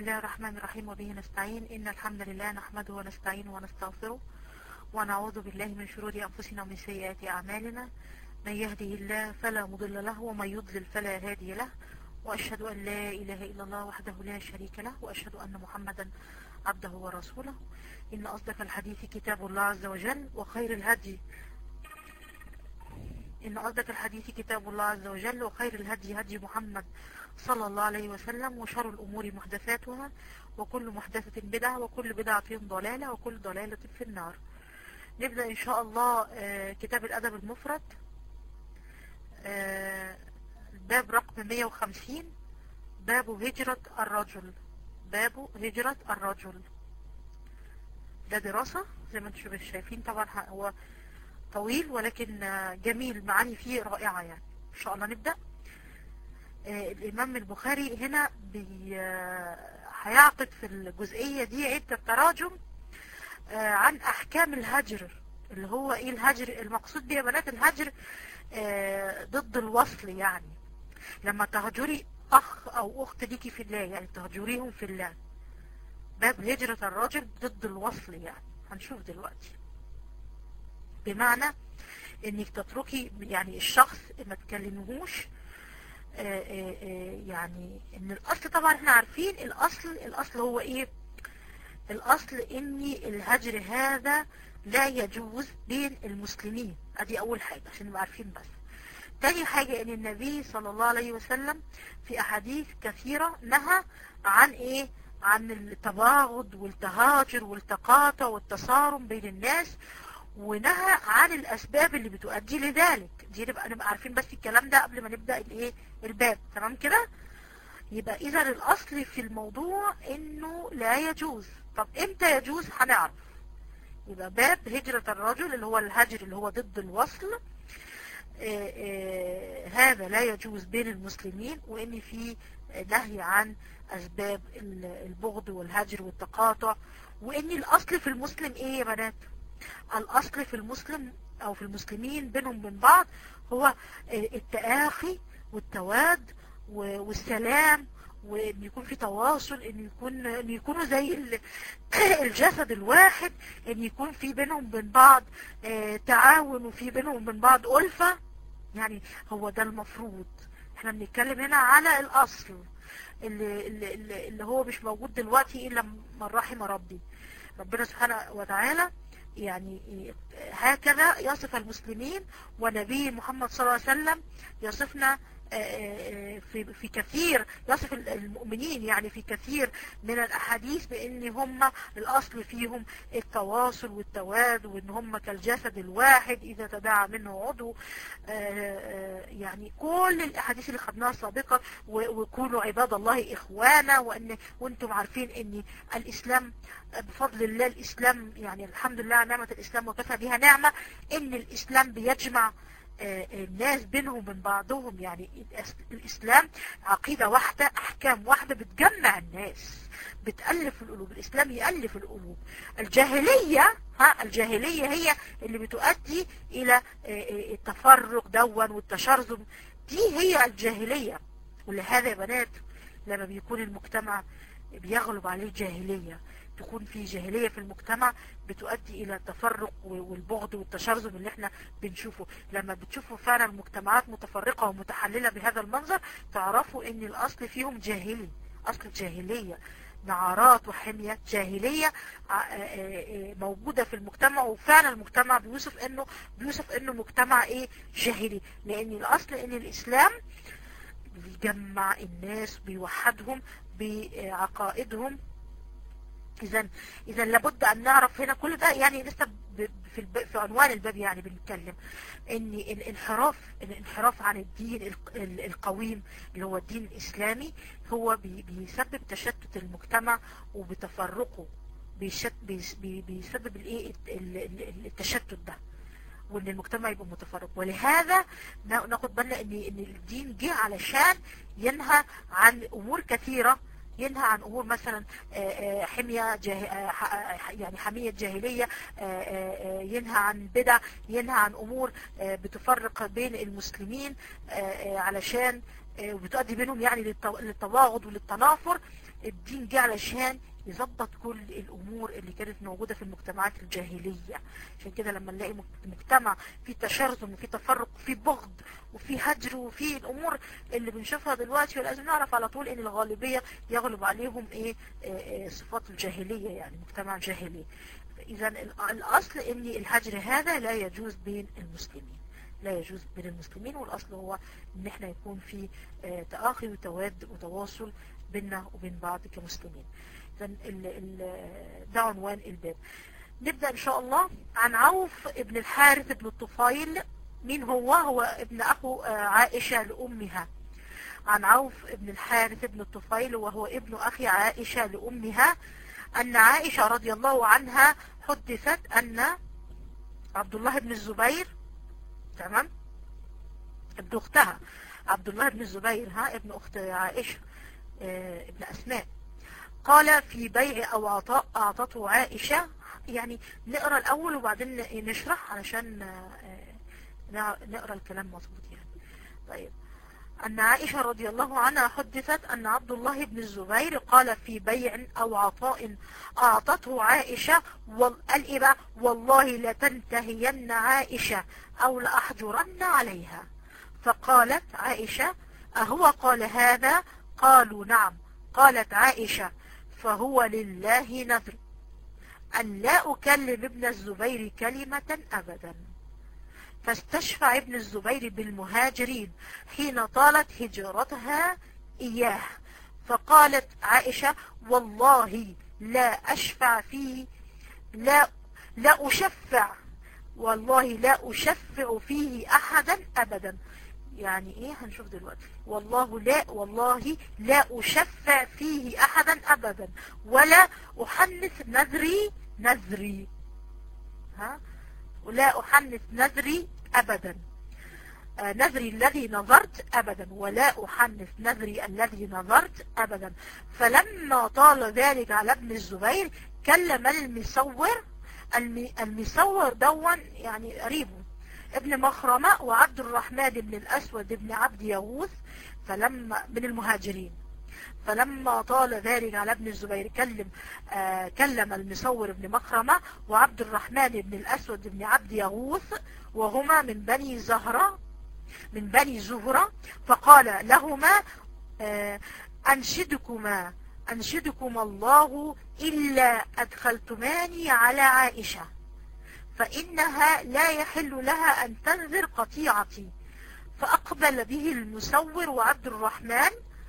الله الرحمن الرحيم وبه نستعين إن الحمد لله نحمده ونستعينه ونستغفره ونعوذ بالله من شرور أنفسنا ومن سيئات أعمالنا من يهده الله فلا مضل له ومن يضلل فلا هادي له وأشهد أن لا إله إلا الله وحده لا شريك له وأشهد أن محمدا عبده ورسوله إن أصدق الحديث كتاب الله عز وجل وخير الهدي إن أصدق الحديث كتاب الله عز وجل وخير الهدي هدي محمد صلى الله عليه وسلم وشر الأمور محدثاتها وكل محدثة بدعة وكل بدعة ضلالة وكل ضلالة في النار نبدأ إن شاء الله آه، كتاب الأدب المفرد آه، باب رقم 150 باب هجرة الرجل باب هجرة الرجل ده دراسة زي ما انتم شايفين طبعا هو طويل ولكن آه، جميل معاني فيه رائعة يعني ان شاء الله نبدأ آه، الامام البخاري هنا بي آه، هيعقد في الجزئية دي عدة تراجم آه، عن احكام الهجر اللي هو ايه الهجر المقصود بيه يا بنات الهجر آه، ضد الوصل يعني لما تهجري اخ او اخت ليكي في الله يعني تهجريهم في الله باب هجرة الرجل ضد الوصل يعني هنشوف دلوقتي بمعنى انك تتركي يعني الشخص ما تكلمهوش آه، آه، آه، يعني ان الاصل طبعا احنا عارفين الاصل الاصل هو ايه الاصل ان الهجر هذا لا يجوز بين المسلمين ادي اول حاجة عشان نبقى عارفين بس تاني حاجة ان النبي صلى الله عليه وسلم في احاديث كثيرة نهى عن ايه عن التباغض والتهاجر والتقاطع والتصارم بين الناس ونهى عن الاسباب اللي بتؤدي لذلك دي نبقى نبقى عارفين بس الكلام ده قبل ما نبدأ الايه الباب تمام كده يبقى اذا الاصل في الموضوع انه لا يجوز طب امتى يجوز هنعرف يبقى باب هجرة الرجل اللي هو الهجر اللي هو ضد الوصل آه، آه، هذا لا يجوز بين المسلمين وان في نهي عن اسباب ال- البغض والهجر والتقاطع وان الاصل في المسلم ايه يا بنات الاصل في المسلم او في المسلمين بينهم وبين بعض هو آه، التآخي والتواد و- والسلام وان يكون في تواصل ان يكون ان يكونوا زي ال- الجسد الواحد ان يكون في بينهم وبين بعض آه، تعاون وفي بينهم وبين بعض ألفة يعني هو ده المفروض احنا بنتكلم هنا على الاصل اللي, اللي, اللي اللي هو مش موجود دلوقتي الا من رحم ربي ربنا سبحانه وتعالى يعني هكذا يصف المسلمين ونبي محمد صلى الله عليه وسلم يصفنا آه، آه، في في كثير يصف المؤمنين يعني في كثير من الاحاديث بان هم الاصل فيهم التواصل والتواد وان هم كالجسد الواحد اذا تداعى منه عضو آه، آه، يعني كل الاحاديث اللي خدناها سابقا و- وكونوا عباد الله اخوانا وان وانتم عارفين ان الاسلام بفضل الله الاسلام يعني الحمد لله على نعمة الاسلام وكفى بها نعمة ان الاسلام بيجمع آه، الناس بينهم وبين بعضهم يعني الإس- الإسلام عقيدة واحدة أحكام واحدة بتجمع الناس بتألف القلوب الإسلام يألف القلوب الجاهلية ها الجاهلية هي اللي بتؤدي إلى آه، آه، التفرق دون والتشرذم دي هي الجاهلية ولهذا يا بنات لما بيكون المجتمع بيغلب عليه الجاهلية تكون في جاهلية في المجتمع بتؤدي إلى التفرق والبغض والتشرذم اللي احنا بنشوفه لما بتشوفوا فعلا مجتمعات متفرقة ومتحللة بهذا المنظر تعرفوا ان الأصل فيهم جاهلي أصل جاهلية نعرات وحمية جاهلية ع- آه، آه، آه، موجودة في المجتمع وفعلا المجتمع بيوصف انه بيوصف انه مجتمع ايه جاهلي لان الاصل ان الاسلام بيجمع الناس بيوحدهم بعقائدهم اذا اذا لابد ان نعرف هنا كل ده يعني لسه ب- في الب... في عنوان الباب يعني بنتكلم ان الانحراف الانحراف عن الدين الق- ال- القويم اللي هو الدين الاسلامي هو بي... بيسبب تشتت المجتمع وبتفرقه بيشت... بيس- بي... بيسبب الايه الت- ال- ال- التشتت ده وان المجتمع يبقى متفرق ولهذا نا- ناخد بالنا ان ان الدين جه علشان ينهى عن امور كثيره ينهى عن امور مثلا آه، آه، حميه جاه... آه، ح- آه، يعني حميه جاهليه آه، آه، آه، ينهى عن بدع ينهى عن امور آه، بتفرق بين المسلمين آه، آه، علشان آه، وبتؤدي بينهم يعني للت- للتباغض وللتنافر الدين جه علشان يظبط كل الامور اللي كانت موجودة في المجتمعات الجاهلية عشان كده لما نلاقي مجتمع فيه تشرذم وفيه تفرق وفيه بغض وفيه هجر وفيه الامور اللي بنشوفها دلوقتي ولازم نعرف على طول ان الغالبية يغلب عليهم ايه, إيه, إيه صفات الجاهلية يعني مجتمع جاهلي اذا الاصل ان الهجر هذا لا يجوز بين المسلمين لا يجوز بين المسلمين والاصل هو ان احنا يكون في تآخي وتواد وتواصل بيننا وبين بعض كمسلمين ده عنوان الباب نبدأ ان شاء الله عن عوف ابن الحارث بن الطفيل مين هو هو ابن اخو عائشة لامها عن عوف ابن الحارث بن الطفيل وهو ابن اخي عائشة لامها ان عائشة رضي الله عنها حدثت ان عبد الله بن الزبير تمام ابن اختها عبد الله بن الزبير ها ابن اخت عائشة اه ابن اسماء قال في بيع او عطاء اعطته عائشة يعني نقرأ الاول وبعدين نشرح علشان اه نقرأ الكلام مظبوط يعني طيب أن عائشة رضي الله عنها حدثت أن عبد الله بن الزبير قال في بيع أو عطاء أعطته عائشة قال إيه بقى والله لتنتهين عائشة أو لأحجرن عليها فقالت عائشة أهو قال هذا قالوا نعم قالت عائشة فهو لله نذر أن لا أكلم ابن الزبير كلمة أبدا فاستشفع ابن الزبير بالمهاجرين حين طالت هجرتها إياه فقالت عائشة والله لا أشفع فيه لا, لا أشفع والله لا أشفع فيه أحدا أبدا يعني ايه هنشوف دلوقتي والله لا والله لا أشفع فيه أحدا أبدا ولا أحنث نذري نذري ها ولا أحنث نذري أبدا آه نذري الذي نظرت أبدا ولا أحنث نذري الذي نظرت أبدا فلما طال ذلك على ابن الزبير كلم المصور المصور دون يعني قريبه ابن مخرمة وعبد الرحمن بن الأسود بن عبد يغوث فلما من المهاجرين فلما طال ذلك على ابن الزبير كلم آه كلم المصور بن مخرمة وعبد الرحمن بن الأسود بن عبد يغوث وهما من بني زهرة من بني زهرة فقال لهما آه أنشدكما أنشدكم الله إلا أدخلتماني على عائشة فإنها لا يحل لها أن تنذر قطيعتي فأقبل به المسور وعبد الرحمن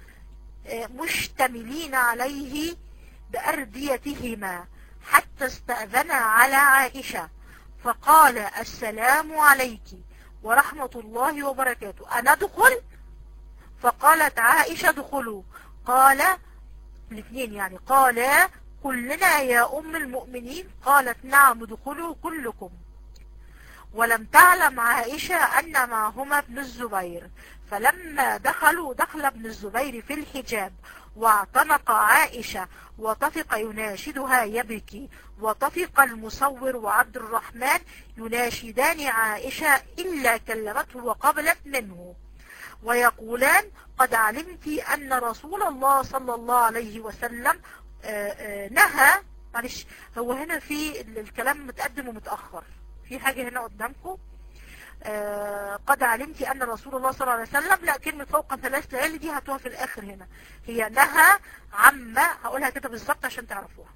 مشتملين عليه بأرديتهما حتى استأذنا على عائشة فقال السلام عليك ورحمة الله وبركاته أنا أدخل فقالت عائشة دخلوا قال الاثنين يعني قال كلنا يا أم المؤمنين قالت نعم ادخلوا كلكم ولم تعلم عائشة أن معهما ابن الزبير فلما دخلوا دخل ابن الزبير في الحجاب واعتنق عائشة وطفق يناشدها يبكي وطفق المصور وعبد الرحمن يناشدان عائشة إلا كلمته وقبلت منه ويقولان قد علمت أن رسول الله صلى الله عليه وسلم نهى معلش هو هنا في الكلام متقدم ومتأخر في حاجة هنا قدامكم آه قد علمت أن رسول الله صلى الله عليه وسلم لا كلمة فوق ثلاث ليالي دي هتوها في الآخر هنا هي نهى عما هقولها كده بالظبط عشان تعرفوها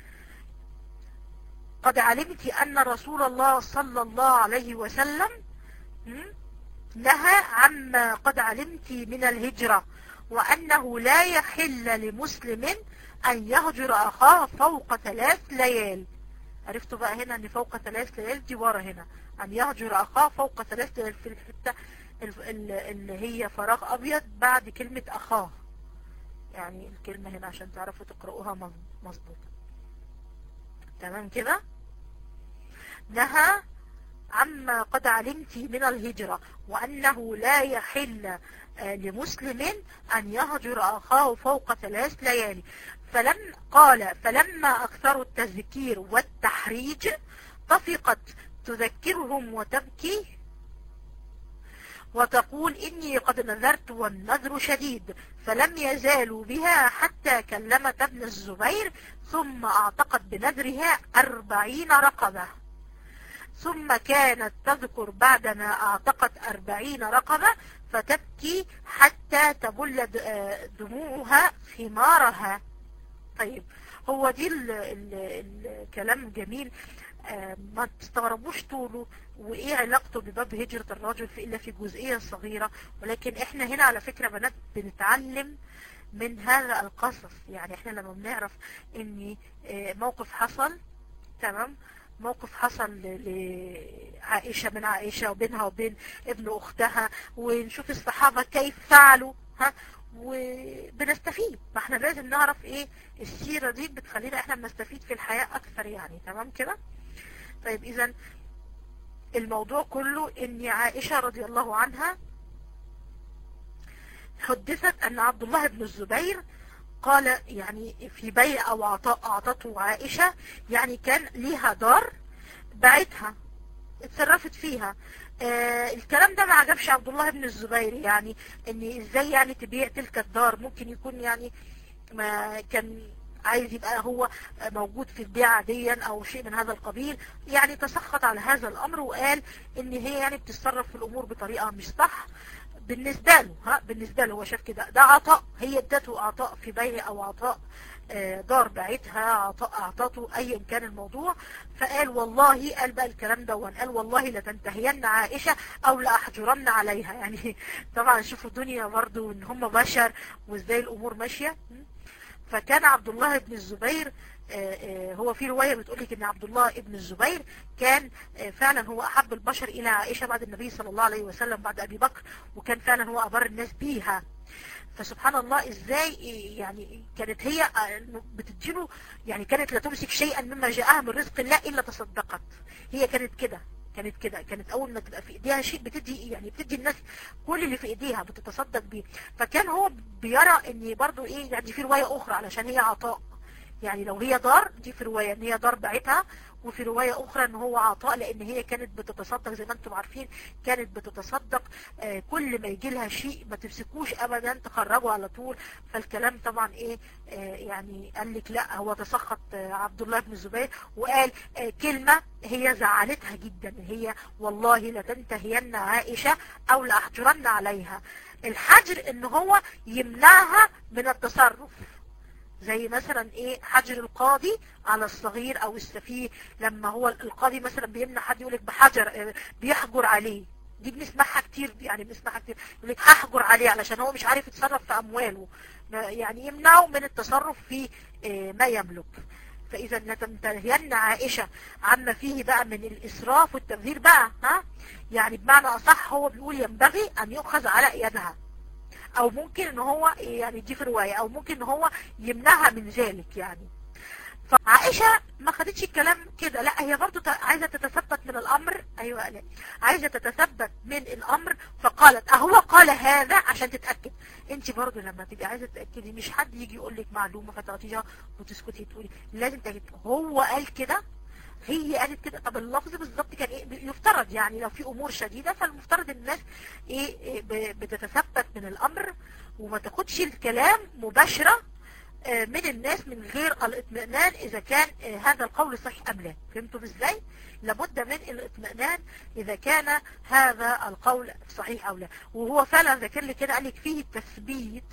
قد علمت أن رسول الله صلى الله عليه وسلم نهى عما قد علمت من الهجرة وأنه لا يحل لمسلم أن يهجر أخاه فوق ثلاث ليال عرفتوا بقى هنا أن فوق ثلاث ليال دي ورا هنا أن يهجر أخاه فوق ثلاث ليال في الحتة اللي هي فراغ أبيض بعد كلمة أخاه يعني الكلمة هنا عشان تعرفوا تقرأوها مظبوط تمام كده نهى عما قد علمت من الهجرة وأنه لا يحل لمسلم أن يهجر أخاه فوق ثلاث ليالي فلم قال فلما أكثروا التذكير والتحريج طفقت تذكرهم وتبكي وتقول إني قد نذرت والنذر شديد فلم يزالوا بها حتى كلمت ابن الزبير ثم اعتقد بنذرها أربعين رقبة ثم كانت تذكر بعدما اعتقت أربعين رقبة فتبكي حتى تبل دموعها خمارها طيب هو دي ال ال الكلام جميل آه ما تستغربوش طوله وايه علاقته بباب هجرة الرجل في الا في جزئية صغيرة ولكن احنا هنا على فكرة بنات بنتعلم من هذا القصص يعني احنا لما بنعرف ان آه موقف حصل تمام موقف حصل لعائشة من عائشة وبينها وبين ابن اختها ونشوف الصحابة كيف فعلوا ها وبنستفيد ما احنا لازم نعرف ايه السيرة دي بتخلينا احنا بنستفيد في الحياة اكثر يعني تمام كده طيب اذا الموضوع كله ان عائشة رضي الله عنها حدثت ان عبد الله بن الزبير قال يعني في بيع او عطاء اعطته عائشة يعني كان ليها دار باعتها اتصرفت فيها آه الكلام ده ما عجبش عبد الله بن الزبير يعني ان ازاي يعني تبيع تلك الدار ممكن يكون يعني ما كان عايز يبقى هو موجود في البيع عاديا او شيء من هذا القبيل يعني تسخط على هذا الامر وقال ان هي يعني بتتصرف في الامور بطريقة مش صح بالنسبة له ها بالنسبة له هو شاف كده ده عطاء هي ادته عطاء في بيع او عطاء دار باعتها عطاء اعطته ايا كان الموضوع فقال والله قال بقى الكلام ده قال والله لتنتهين عائشة او لاحجرن عليها يعني طبعا شوفوا الدنيا برضو ان هم بشر وازاي الامور ماشية فكان عبد الله بن الزبير هو في رواية بتقولك ان عبد الله ابن الزبير كان فعلا هو احب البشر الى عائشة بعد النبي صلى الله عليه وسلم بعد ابي بكر وكان فعلا هو ابر الناس بيها فسبحان الله ازاي يعني كانت هي بتديله يعني كانت لا تمسك شيئا مما جاءها من رزق الله الا تصدقت هي كانت كده كانت كده كانت اول ما تبقى في ايديها شيء بتدي يعني بتدي الناس كل اللي في ايديها بتتصدق بيه فكان هو بيرى ان برضو ايه يعني في رواية اخرى علشان هي عطاء يعني لو هي دار دي في رواية ان هي دار باعتها وفي رواية اخرى ان هو عطاء لان هي كانت بتتصدق زي ما انتم عارفين كانت بتتصدق آه كل ما يجي لها شيء ما تمسكوش ابدا تخرجوا على طول فالكلام طبعا ايه آه يعني قال لك لا هو تسخط آه عبد الله بن الزبير وقال كلمة هي زعلتها جدا هي والله لتنتهين عائشة او لاحجرن عليها الحجر ان هو يمنعها من التصرف زي مثلا ايه حجر القاضي على الصغير او السفيه لما هو القاضي مثلا بيمنع حد يقولك بحجر بيحجر عليه دي بنسمعها كتير يعني بنسمعها كتير يقولك هحجر عليه علشان هو مش عارف يتصرف في امواله يعني يمنعه من التصرف في ما يملك فاذا لتنتهين عائشة عما فيه بقى من الاسراف والتبذير بقى ها يعني بمعنى اصح هو بيقول ينبغي ان يؤخذ على يدها او ممكن ان هو يعني دي في رواية او ممكن ان هو يمنعها من ذلك يعني فعائشة ما خدتش الكلام كده لا هي برضو عايزة تتثبت من الامر ايوه لا عايزة تتثبت من الامر فقالت اهو قال هذا عشان تتأكد انت برضو لما تبقي عايزة تتأكدي مش حد يجي يقول لك معلومة فتعطيها وتسكتي تقولي لازم تأكد هو قال كده هي قالت كده طب اللفظ بالظبط كان ايه يفترض يعني لو في امور شديدة فالمفترض الناس ايه, إيه بتتثبت من الامر وما تاخدش الكلام مباشرة من الناس من غير الاطمئنان اذا كان هذا القول صحيح ام لا فهمتوا ازاي لابد من الاطمئنان اذا كان هذا القول صحيح او لا وهو فعلا ذكر لي كده قال لك فيه التثبيت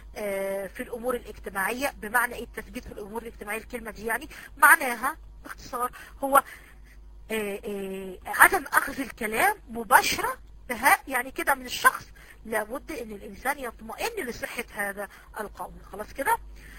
في الامور الاجتماعية بمعنى ايه التثبيت في الامور الاجتماعية الكلمة دي يعني معناها باختصار هو آآ آآ عدم اخذ الكلام مباشرة يعني كده من الشخص لابد ان الانسان يطمئن لصحة هذا القول خلاص كده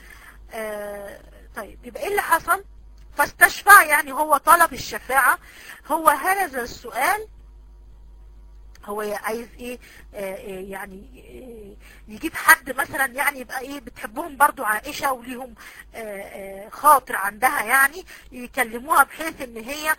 طيب يبقى ايه اللي حصل فاستشفع يعني هو طلب الشفاعة هو هذا السؤال هو عايز ايه آه يعني آه يجيب حد مثلا يعني يبقى ايه بتحبهم برضو عائشة وليهم آه خاطر عندها يعني يكلموها بحيث ان هي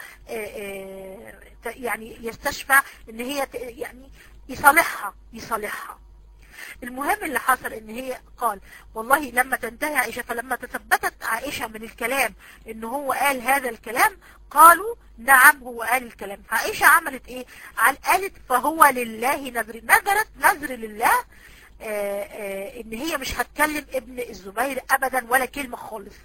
يعني يستشفع ان هي يعني يصالحها يصالحها المهم اللي حصل ان هي قال والله لما تنتهي عائشة فلما تثبتت عائشة من الكلام ان هو قال هذا الكلام قالوا نعم هو قال الكلام فعائشة عملت ايه قالت فهو لله نذر نذرت نذر لله آه، آه، ان هي مش هتكلم ابن الزبير ابدا ولا كلمة خالص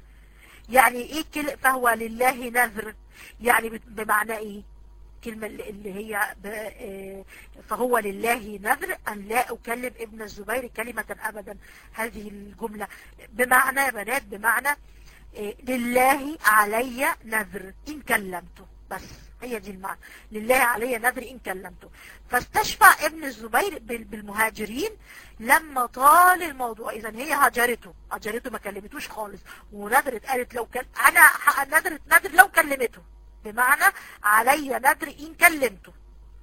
يعني ايه كل فهو لله نذر يعني بت- بمعنى ايه كلمة اللي اللي هي ب- آه، فهو لله نذر أن لا أكلم ابن الزبير كلمة أبدا هذه الجملة بمعنى يا بنات بمعنى آه، لله علي نذر إن كلمته بس هي دي المعنى لله علي نذر إن كلمته فاستشفع ابن الزبير بال- بالمهاجرين لما طال الموضوع إذا هي هاجرته هاجرته ما كلمتوش خالص ونذرت قالت لو كان أنا ح- نذرت نذر لو كلمته بمعنى علي نذر إن كلمته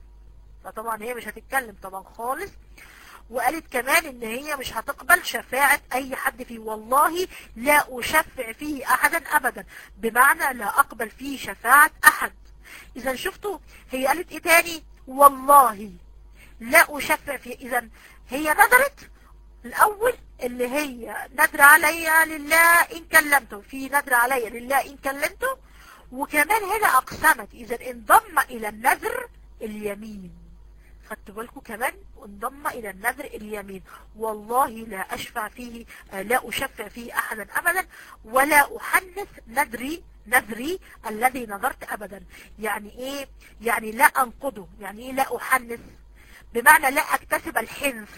فطبعا هي مش هتتكلم طبعا خالص وقالت كمان ان هي مش هتقبل شفاعة اي حد فيه والله لا اشفع فيه احدا ابدا بمعنى لا اقبل فيه شفاعة احد اذا شفتوا هي قالت ايه تاني والله لا اشفع فيه اذا هي نذرت الاول اللي هي نذر علي لله ان كلمته في نذر علي لله ان كلمته وكمان هنا اقسمت اذا انضم الى النذر اليمين خدتوا بالكم كمان انضم الى النذر اليمين والله لا اشفع فيه آه، لا اشفع فيه احدا ابدا ولا احنث نذري نذري الذي نذرت ابدا يعني ايه يعني لا انقضه يعني ايه لا احنث بمعنى لا اكتسب الحنث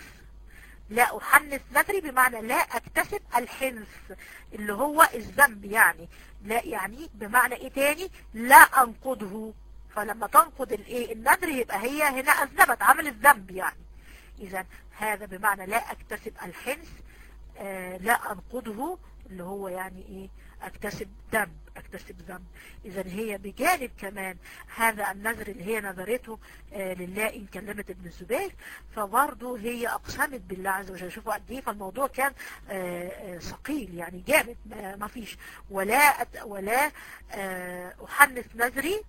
لا أحنث نذري بمعنى لا أكتسب الحنث اللي هو الذنب يعني لا يعني بمعنى إيه تاني لا أنقضه فلما تنقض الإيه النذر يبقى هي هنا أذنبت عملت ذنب يعني إذا هذا بمعنى لا أكتسب الحنث آه لا أنقضه اللي هو يعني إيه أكتسب ذنب أكتسب ذنب إذا هي بجانب كمان هذا النذر اللي هي نذرته آه لله إن كلمت ابن الزبير فبرضه هي أقسمت بالله عز وجل شوفوا قد إيه فالموضوع كان آه، آه، ثقيل يعني جامد ما ما فيش ولا أت- ولا آه، أحنث نذري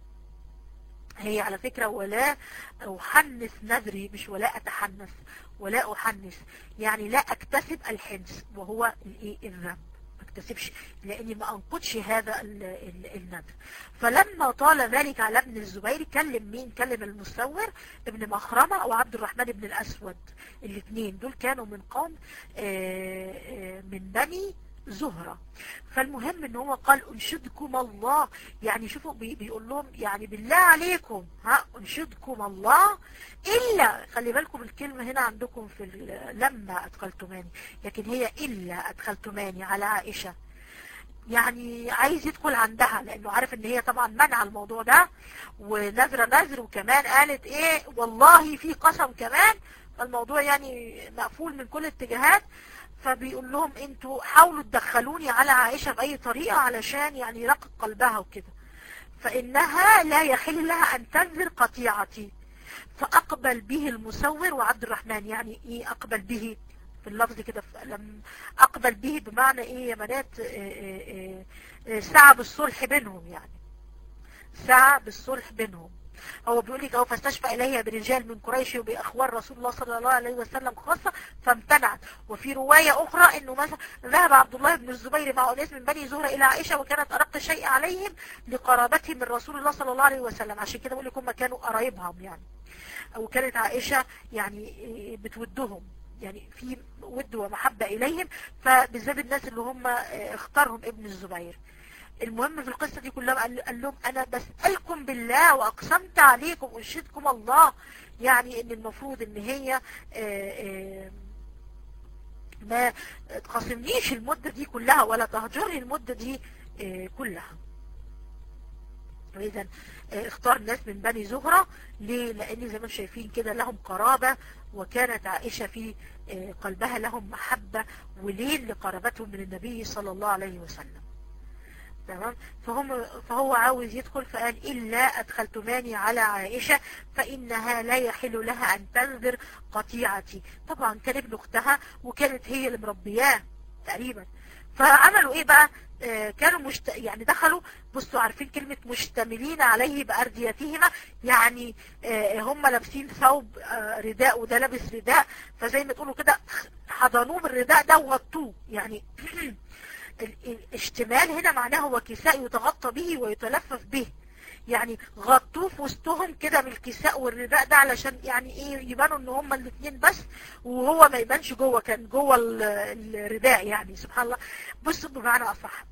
هي على فكرة ولا أحنث نذري مش ولا أتحنث ولا أحنث يعني لا أكتسب الحنث وهو الإيه الذنب ما اكتسبش لأني ما أنقضش هذا ال- ال- النذر فلما طال ذلك على ابن الزبير كلم مين كلم المستور ابن مخرمة أو عبد الرحمن بن الأسود الاثنين دول كانوا من قوم آه، آه، من بني زهرة فالمهم ان هو قال انشدكم الله يعني شوفوا بي بيقول لهم يعني بالله عليكم ها انشدكم الله الا خلي بالكم الكلمة هنا عندكم في ال- لما ادخلتماني لكن هي الا ادخلتماني على عائشة يعني عايز يدخل عندها لانه عارف ان هي طبعا منع الموضوع ده ونذر نذر وكمان قالت ايه والله في قسم كمان فالموضوع يعني مقفول من كل الاتجاهات فبيقول لهم انتوا حاولوا تدخلوني على عائشة بأي طريقة علشان يعني يرقق قلبها وكده فإنها لا يحل لها أن تنذر قطيعتي فأقبل به المسور وعبد الرحمن يعني إيه أقبل به في اللفظ كده ف- لم أقبل به بمعنى إيه يا بنات آه، آه، آه، سعى بالصلح بينهم يعني سعى بالصلح بينهم هو بيقول لك اهو فاستشفى اليها برجال من قريش وباخوار رسول الله صلى الله عليه وسلم خاصه فامتنعت وفي روايه اخرى انه مثلا ذهب عبد الله بن الزبير مع اناس من بني زهره الى عائشه وكانت ارق شيء عليهم لقرابتهم من رسول الله صلى الله عليه وسلم عشان كده بقول لك هم كانوا قرايبهم يعني او كانت عائشه يعني بتودهم يعني في ود ومحبه اليهم فبالذات الناس اللي هم اختارهم ابن الزبير المهم في القصة دي كلها قال, قال لهم انا بسألكم بالله واقسمت عليكم انشدكم الله يعني ان المفروض ان هي آه، آه، ما تخاصمنيش المدة دي كلها ولا تهجرني المدة دي آه، كلها وإذا آه، اختار ناس من بني زهرة ليه؟ لأن زي ما انتم شايفين كده لهم قرابة وكانت عائشة في آه، قلبها لهم محبة ولين لقرابتهم من النبي صلى الله عليه وسلم تمام فهم فهو عاوز يدخل فقال إلا أدخلتماني على عائشة فإنها لا يحل لها أن تنذر قطيعتي طبعا كان ابن أختها وكانت هي اللي مربياه تقريبا فعملوا إيه بقى آه كانوا مشت... يعني دخلوا بصوا عارفين كلمة مشتملين عليه بأرديتهما يعني آه هم لابسين ثوب آه رداء وده لابس رداء فزي ما تقولوا كده حضنوه بالرداء ده وغطوه يعني ال- الاشتمال هنا معناه هو كساء يتغطى به ويتلفف به يعني غطوه في وسطهم كده بالكساء والرداء ده علشان يعني ايه يبانوا ان هما الاثنين بس وهو ما يبانش جوه كان جوه ال- الرداء يعني سبحان الله بصوا بمعنى اصح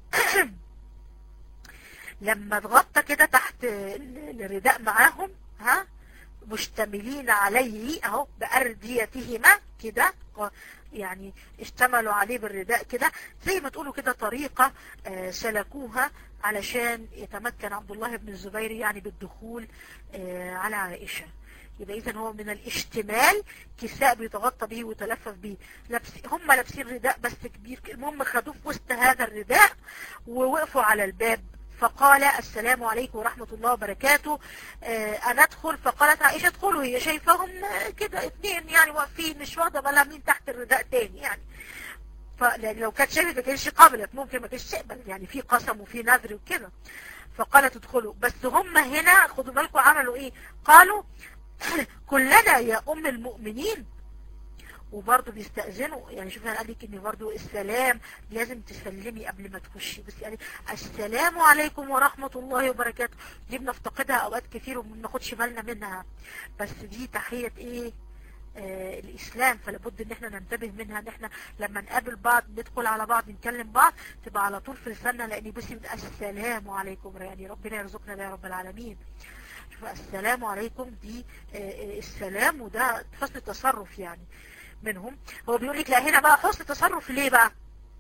لما اتغطى كده تحت ال- الرداء معاهم ها مشتملين عليه اهو بأرديتهما كده يعني اشتملوا عليه بالرداء كده زي ما تقولوا كده طريقة آه، سلكوها علشان يتمكن عبد الله بن الزبير يعني بالدخول آه، على عائشة يبقى اذا هو من الاشتمال كساء بيتغطى به ويتلفف به لابس هم لابسين رداء بس كبير المهم خدوه في وسط هذا الرداء ووقفوا على الباب فقال السلام عليكم ورحمة الله وبركاته آه، أنا أدخل فقالت عائشة ادخلوا هي شايفاهم آه، كده اتنين يعني واقفين مش واخدة بالها مين تحت الرداء تاني يعني فلان لو كانت شافت ما كانتش قبلت ممكن ما كانتش تقبل يعني في قسم وفي نذر وكده فقالت ادخلوا بس هم هنا خدوا بالكم عملوا ايه قالوا كلنا يا ام المؤمنين وبرضه بيستأذنوا يعني شوف انا قال لك ان برضه السلام لازم تسلمي قبل ما تخشي بس يعني السلام عليكم ورحمة الله وبركاته دي بنفتقدها اوقات كتير وما بناخدش بالنا منها بس دي تحية ايه آه الاسلام فلابد ان احنا ننتبه منها ان احنا لما نقابل بعض ندخل على بعض نكلم بعض تبقى على طول في لساننا لان بصي بيبقى السلام عليكم يعني ربنا يرزقنا ده يا رب العالمين شوف السلام عليكم دي آه، آه، السلام وده حسن تصرف يعني منهم هو بيقول لك لا هنا بقى حسن تصرف ليه بقى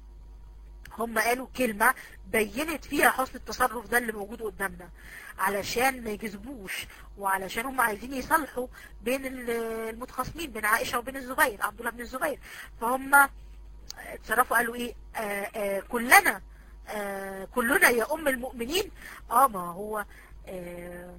هم قالوا كلمة بينت فيها حسن التصرف ده اللي موجود قدامنا علشان ما يجذبوش وعلشان هم عايزين يصلحوا بين ال- المتخاصمين بين عائشة وبين الزبير عبد الله بن الزبير فهم اتصرفوا قالوا ايه آه آه كلنا آه كلنا يا ام المؤمنين اه ما هو آه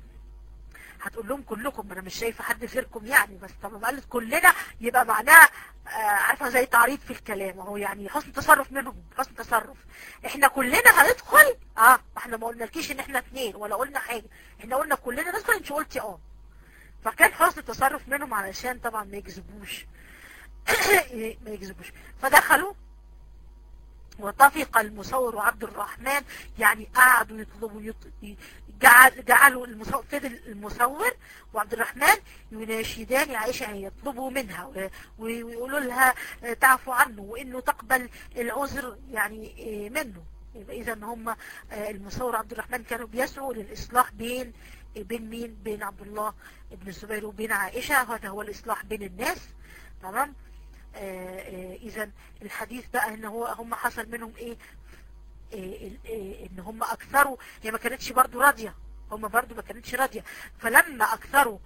هتقول لهم كلكم ما انا مش شايفه حد غيركم يعني بس طب قالت كلنا يبقى معناها آه، عارفه زي تعريض في الكلام اهو يعني حسن تصرف منهم حسن تصرف احنا كلنا هندخل اه ما احنا ما قلنالكيش ان احنا اثنين ولا قلنا حاجه احنا قلنا كلنا ندخل انت قلتي اه فكان حسن تصرف منهم علشان طبعا ما يجذبوش ما يجذبوش فدخلوا وطفق المصور وعبد الرحمن يعني قعدوا يطلبوا يط... جعل جعلوا المصور فضل المصور وعبد الرحمن يناشدان عائشة يطلبوا منها و- و- ويقولوا لها آه، تعفو عنه وانه تقبل العذر يعني آه، منه يبقى اذا هم آه، المصور عبد الرحمن كانوا بيسعوا للاصلاح بين بين مين بين عبد الله بن الزبير وبين عائشة هذا هو الاصلاح بين الناس تمام اذا الحديث بقى ان هو هم حصل منهم ايه إيه ال- إيه ان هم اكثروا هي ما كانتش برضو راضية هم برضو ما كانتش راضية فلما اكثروا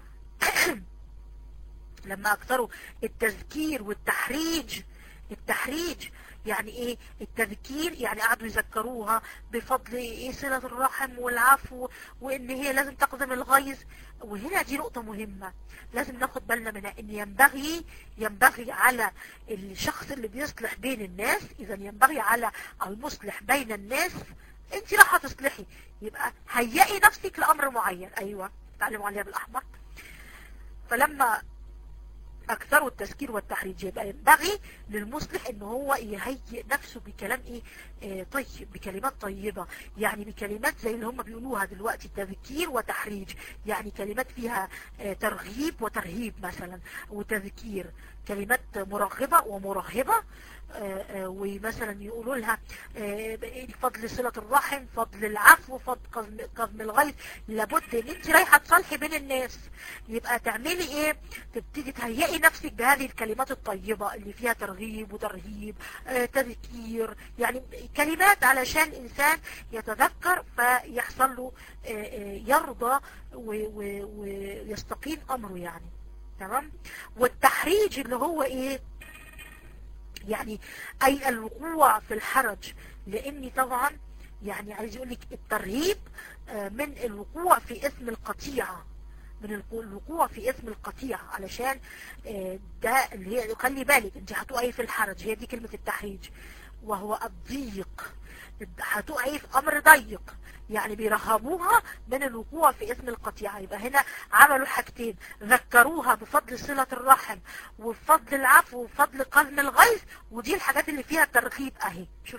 لما اكثروا التذكير والتحريج التحريج يعني ايه التذكير يعني قعدوا يذكروها بفضل ايه صلة الرحم والعفو وان هي لازم تقدم الغيظ وهنا دي نقطة مهمة لازم ناخد بالنا منها ان ينبغي ينبغي على الشخص اللي بيصلح بين الناس اذا ينبغي على المصلح بين الناس انت راح تصلحي يبقى هيئي نفسك لامر معين ايوه تعلموا عليها بالاحمر فلما اكثروا التذكير والتحريج يبقى ينبغي للمصلح ان هو يهيئ نفسه بكلام ايه آه طيب بكلمات طيبة يعني بكلمات زي اللي هم بيقولوها دلوقتي تذكير وتحريج يعني كلمات فيها آه ترغيب وترهيب مثلا وتذكير كلمات مرغبة ومرهبة آه، آه، ومثلا يقولوا لها آه، فضل صلة الرحم فضل العفو فضل قزم, قزم الغيظ لابد ان انت رايحة تصالحي بين الناس يبقى تعملي ايه تبتدي تهيئي نفسك بهذه الكلمات الطيبة اللي فيها ترغيب وترهيب آه، تذكير يعني كلمات علشان الانسان يتذكر فيحصل له آه، آه، يرضى و- و- ويستقيم امره يعني تمام والتحريج اللي هو ايه يعني اي الوقوع في الحرج لاني طبعا يعني عايز يقول لك الترهيب آه، من الوقوع في اسم القطيعة من الوقوع- الوقوع في اسم القطيعة علشان آه، ده اللي هي خلي بالك انت هتقعي في الحرج هي دي كلمة التحريج وهو الضيق هتقعي في امر ضيق يعني بيرهبوها من الوقوع في اسم القطيعة يبقى هنا عملوا حاجتين ذكروها بفضل صلة الرحم وبفضل العفو وبفضل قزم الغيظ ودي الحاجات اللي فيها ترغيب اهي شوفي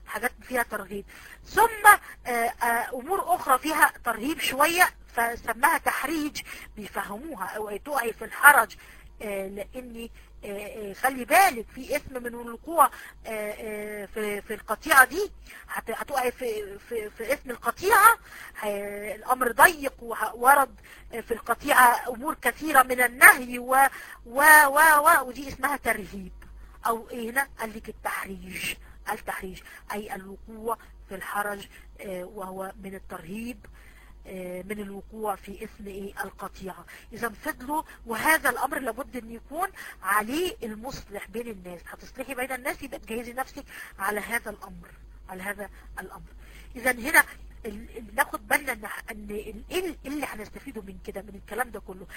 حاجات فيها ترغيب ثم آه، آه، امور اخرى فيها ترهيب شوية فسماها تحريج بيفهموها او تقعي في الحرج آه، لاني آه، آه، خلي بالك في اسم من الوقوع آه، آه، في في القطيعة دي هت- هتقعي في في في اسم القطيعة ه- الامر ضيق وورد في القطيعة امور كثيرة من النهي و و و و ودي اسمها ترهيب او ايه هنا قال لك التحريج التحريج اي الوقوع في الحرج آه، وهو من الترهيب آه، من الوقوع في اسم ايه القطيعة اذا فضلوا وهذا الامر لابد ان يكون عليه المصلح بين الناس هتصلحي بين الناس يبقى تجهزي نفسك على هذا الامر على هذا الامر اذا هنا ال- ال- ناخد بالنا ان ح- ان ال- ايه ال- إيه اللي هنستفيده من كده من الكلام ده كله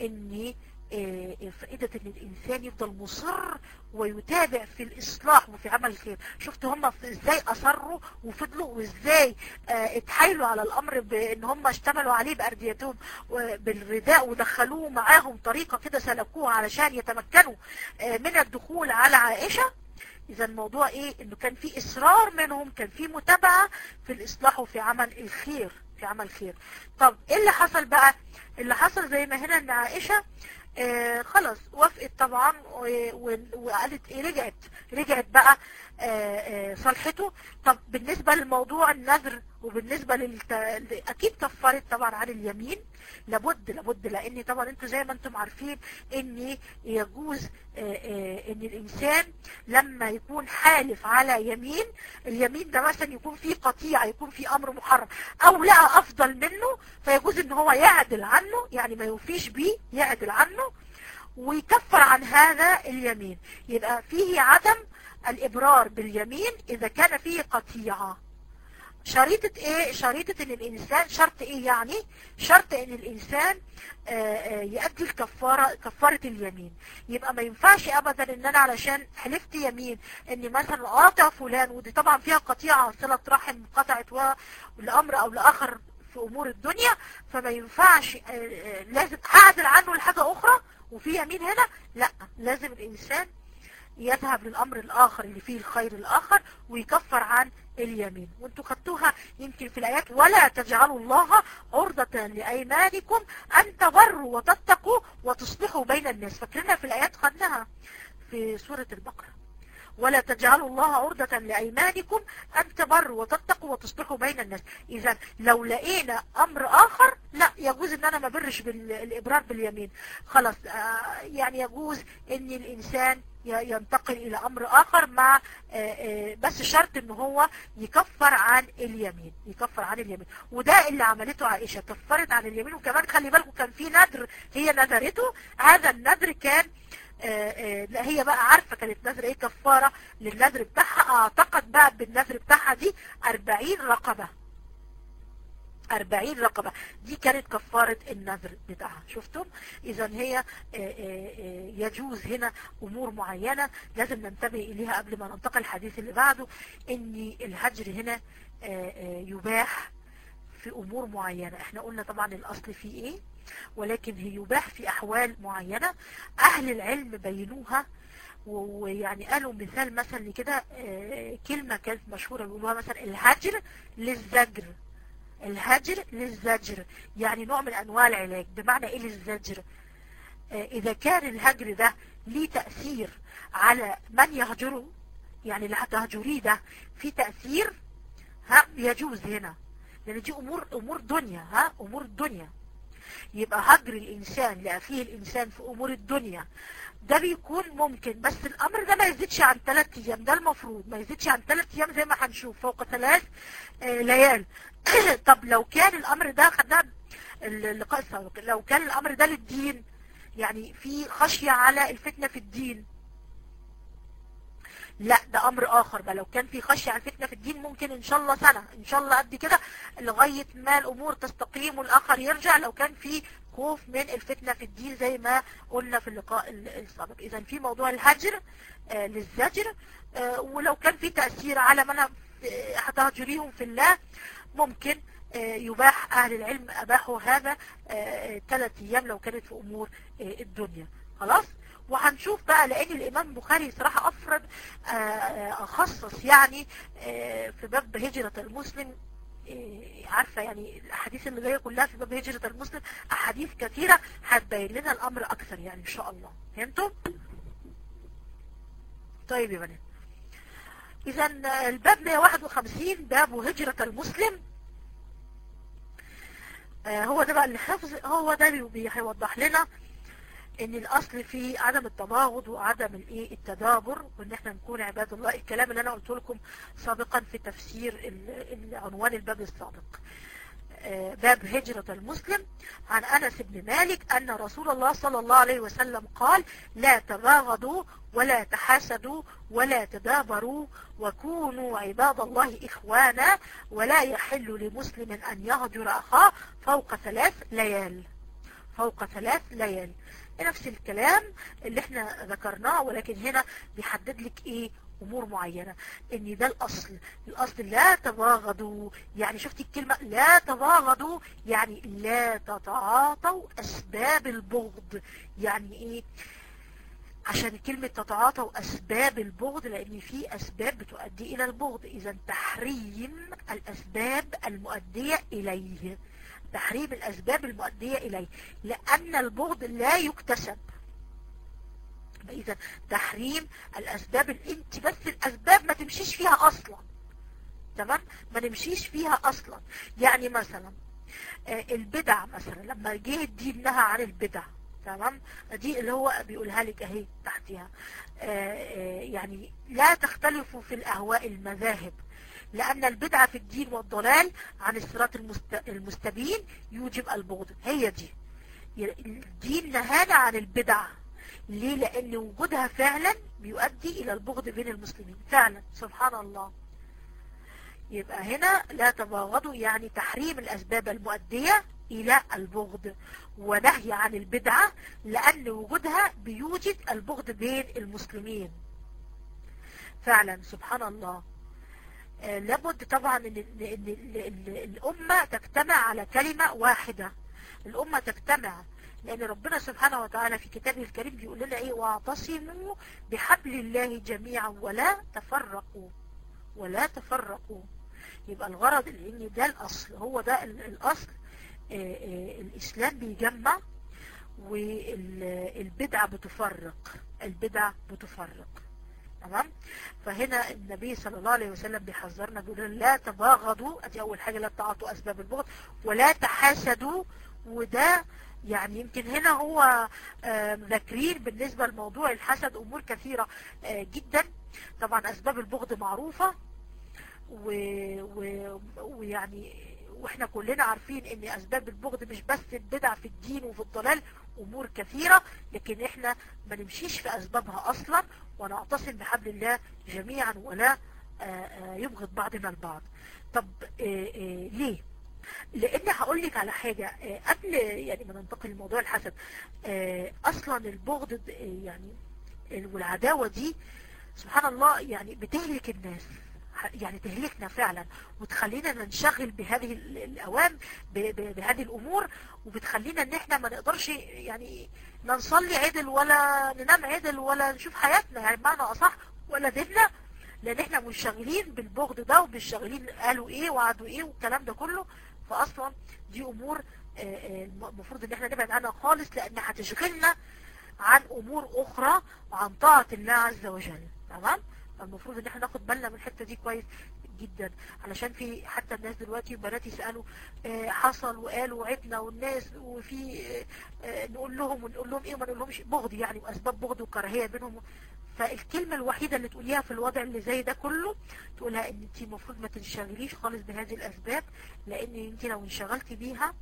ان آه، فائدة ان الانسان يفضل مصر ويتابع في الاصلاح وفي عمل الخير شفت هم في- ازاي اصروا وفضلوا وازاي آه، اتحايلوا على الامر بان هم اشتملوا عليه بارديتهم و- بالرداء ودخلوه معاهم طريقة كده سلكوها علشان يتمكنوا آه، من الدخول على عائشة اذا الموضوع ايه انه كان في اصرار منهم كان في متابعة في الاصلاح وفي عمل الخير في عمل خير طب ايه اللي حصل بقى اللي حصل زي ما هنا ان عائشة آه خلاص وافقت طبعا و- و- وقالت ايه رجعت رجعت بقى آه آه صالحته طب بالنسبة لموضوع النذر وبالنسبة للت... اكيد كفرت طبعا عن اليمين لابد لابد لان طبعا انتوا زي ما انتم عارفين ان يجوز آه آه ان الانسان لما يكون حالف على يمين اليمين ده مثلا يكون فيه قطيع يكون فيه امر محرم او لقى افضل منه فيجوز ان هو يعدل عنه يعني ما يوفيش بيه يعدل عنه ويكفر عن هذا اليمين يبقى فيه عدم الابرار باليمين اذا كان فيه قطيعة شريطة ايه شريطة ان الانسان شرط ايه يعني شرط ان الانسان آه، آه، يؤدي الكفارة كفارة اليمين يبقى ما ينفعش ابدا ان انا علشان حلفت يمين اني مثلا اقاطع فلان ودي طبعا فيها قطيعة صلة رحم قطعت و- لامر او لاخر في امور الدنيا فما ينفعش آه، آه، لازم هعدل عنه لحاجة اخرى وفي يمين هنا لا لازم الانسان يذهب للأمر الآخر اللي فيه الخير الآخر ويكفر عن اليمين وانتوا خدتوها يمكن في الآيات ولا تجعلوا الله عرضة لأيمانكم أن تبروا وتتقوا وتصلحوا بين الناس فاكرينها في الآيات خدناها في سورة البقرة ولا تجعلوا الله عرضة لأيمانكم أن تبروا وتتقوا وتصلحوا بين الناس إذا لو لقينا أمر آخر لا يجوز أن أنا ما برش بالإبرار باليمين خلاص آه، يعني يجوز أن الإنسان ي- ينتقل إلى أمر آخر مع آه، آه، بس شرط أن هو يكفر عن اليمين يكفر عن اليمين وده اللي عملته عائشة كفرت عن اليمين وكمان خلي بالكم كان في نذر هي نذرته هذا النذر كان آه، آه، لا هي بقى عارفة كانت نذر ايه كفارة للنذر بتاعها اعتقد بقى بالنذر بتاعها دي 40 رقبة 40 رقبة دي كانت كفارة النذر بتاعها شفتم اذا هي آه، آه، آه، يجوز هنا امور معينة لازم ننتبه اليها قبل ما ننتقل الحديث اللي بعده ان الهجر هنا آه، آه، يباح في امور معينة احنا قلنا طبعا الاصل فيه ايه ولكن هي يباح في احوال معينة اهل العلم بينوها و- ويعني قالوا مثال مثلا لكده آه، كلمة كانت مشهورة بيقولوها مثلا الهجر للزجر الهجر للزجر يعني نوع من انواع العلاج بمعنى ايه للزجر آه، اذا كان الهجر ده ليه تأثير على من يهجره يعني اللي هتهجريه ده في تأثير ها يجوز هنا لان دي امور امور دنيا ها امور الدنيا يبقى هجر الانسان لاخيه الانسان في امور الدنيا ده بيكون ممكن بس الامر ده ما يزيدش عن ثلاث ايام ده المفروض ما يزيدش عن ثلاث ايام زي ما هنشوف فوق ثلاث آه، ليال طب لو كان الامر ده خدناه اللقاء السابق لو كان الامر ده للدين يعني في خشية على الفتنة في الدين لا ده امر اخر بقى لو كان في خشية على الفتنة في الدين ممكن ان شاء الله سنة ان شاء الله قد كده لغاية ما الامور تستقيم والاخر يرجع لو كان في خوف من الفتنة في الدين زي ما قلنا في اللقاء ال- السابق اذا في موضوع الهجر آه للزجر آه ولو كان في تأثير على من آه، هتهجريهم في الله ممكن آه، يباح اهل العلم اباحوا هذا ثلاث ايام لو كانت في امور آه، الدنيا خلاص وهنشوف بقى لان الامام البخاري صراحة افرد آه، آه، خصص يعني آه، في باب هجرة المسلم آه، عارفة يعني الاحاديث اللي جاية كلها في باب هجرة المسلم احاديث كثيرة هتبين لنا الامر اكثر يعني ان شاء الله فهمتوا؟ طيب يا بنات اذا الباب 151 باب هجرة المسلم آه، هو ده بقى اللي حفظ هو ده اللي بي- هيوضح لنا ان الاصل في عدم التباغض وعدم الايه التدابر وان احنا نكون عباد الله الكلام اللي انا قلت لكم سابقا في تفسير ال- العنوان الباب السابق آه، باب هجرة المسلم عن أنس بن مالك أن رسول الله صلى الله عليه وسلم قال لا تباغضوا ولا تحاسدوا ولا تدابروا وكونوا عباد الله إخوانا ولا يحل لمسلم أن يهجر أخاه فوق ثلاث ليال فوق ثلاث ليال نفس الكلام اللي احنا ذكرناه ولكن هنا بيحدد لك ايه امور معينة ان ده الاصل الاصل لا تباغضوا يعني شفتي الكلمة لا تباغضوا يعني لا تتعاطوا اسباب البغض يعني ايه عشان كلمة تتعاطوا أسباب البغض لأن في أسباب بتؤدي إلى البغض إذا تحريم الأسباب المؤدية إليه تحريم الأسباب المؤدية إليه لأن البغض لا يكتسب إذا تحريم الأسباب اللي انت بس الأسباب ما تمشيش فيها أصلا تمام ما نمشيش فيها أصلا يعني مثلا آه، البدع مثلا لما جه الدين نهى عن البدع تمام دي اللي هو بيقولها لك اهي تحتها آه، آه، يعني لا تختلفوا في الأهواء المذاهب لأن البدعة في الدين والضلال عن الصراط المست- المستبين يوجب البغض هي دي الدين نهانا عن البدع ليه لأن وجودها فعلا بيؤدي إلى البغض بين المسلمين فعلا سبحان الله يبقى هنا لا تباغضوا يعني تحريم الأسباب المؤدية إلى البغض ونهي عن البدعة لأن وجودها بيوجد البغض بين المسلمين فعلا سبحان الله آه، لابد طبعا ان إن- إن ال- ال- الامه تجتمع على كلمه واحده الامه تجتمع لان ربنا سبحانه وتعالى في كتابه الكريم بيقول لنا ايه واعتصموا بحبل الله جميعا ولا تفرقوا ولا تفرقوا يبقى الغرض ان ده الاصل هو ده ال- الاصل آه، آه، الاسلام بيجمع والبدعه بتفرق البدع بتفرق تمام فهنا النبي صلى الله عليه وسلم بيحذرنا بيقول لنا لا تباغضوا ادي اول حاجه لا تعاطوا اسباب البغض ولا تحاسدوا وده يعني يمكن هنا هو آه، ذاكرين بالنسبه لموضوع الحسد امور كثيره آه، جدا طبعا اسباب البغض معروفه و- و- ويعني واحنا كلنا عارفين ان اسباب البغض مش بس البدع في الدين وفي الضلال امور كثيرة لكن احنا ما نمشيش في اسبابها اصلا ونعتصم بحبل الله جميعا ولا آه، آه، يبغض بعضنا البعض طب آه، آه، ليه لان هقول لك على حاجة آه، قبل يعني ما ننتقل لموضوع الحسد آه، اصلا البغض د- آه، يعني والعداوة دي سبحان الله يعني بتهلك الناس يعني تهلكنا فعلا وتخلينا ننشغل بهذه ال- الاوام ب- ب- بهذه الامور وبتخلينا ان احنا ما نقدرش يعني لا نصلي عدل ولا ننام عدل ولا نشوف حياتنا يعني بمعنى اصح ولا ديننا لان احنا منشغلين بالبغض ده ومنشغلين قالوا ايه وعدوا ايه والكلام ده كله فاصلا دي امور آه، آه، المفروض ان احنا نبعد عنها خالص لان هتشغلنا عن امور اخرى وعن طاعة الله عز وجل تمام المفروض ان احنا ناخد بالنا من الحتة دي كويس جدا علشان في حتى الناس دلوقتي بنات يسألوا آه، حصل وقالوا وعدنا والناس وفي آه، آه، نقول لهم ونقول لهم ايه وما نقول لهمش بغض يعني واسباب بغض وكراهية بينهم فالكلمة الوحيدة اللي تقوليها في الوضع اللي زي ده كله تقولها ان انت المفروض ما تنشغليش خالص بهذه الاسباب لان انت لو انشغلتي بيها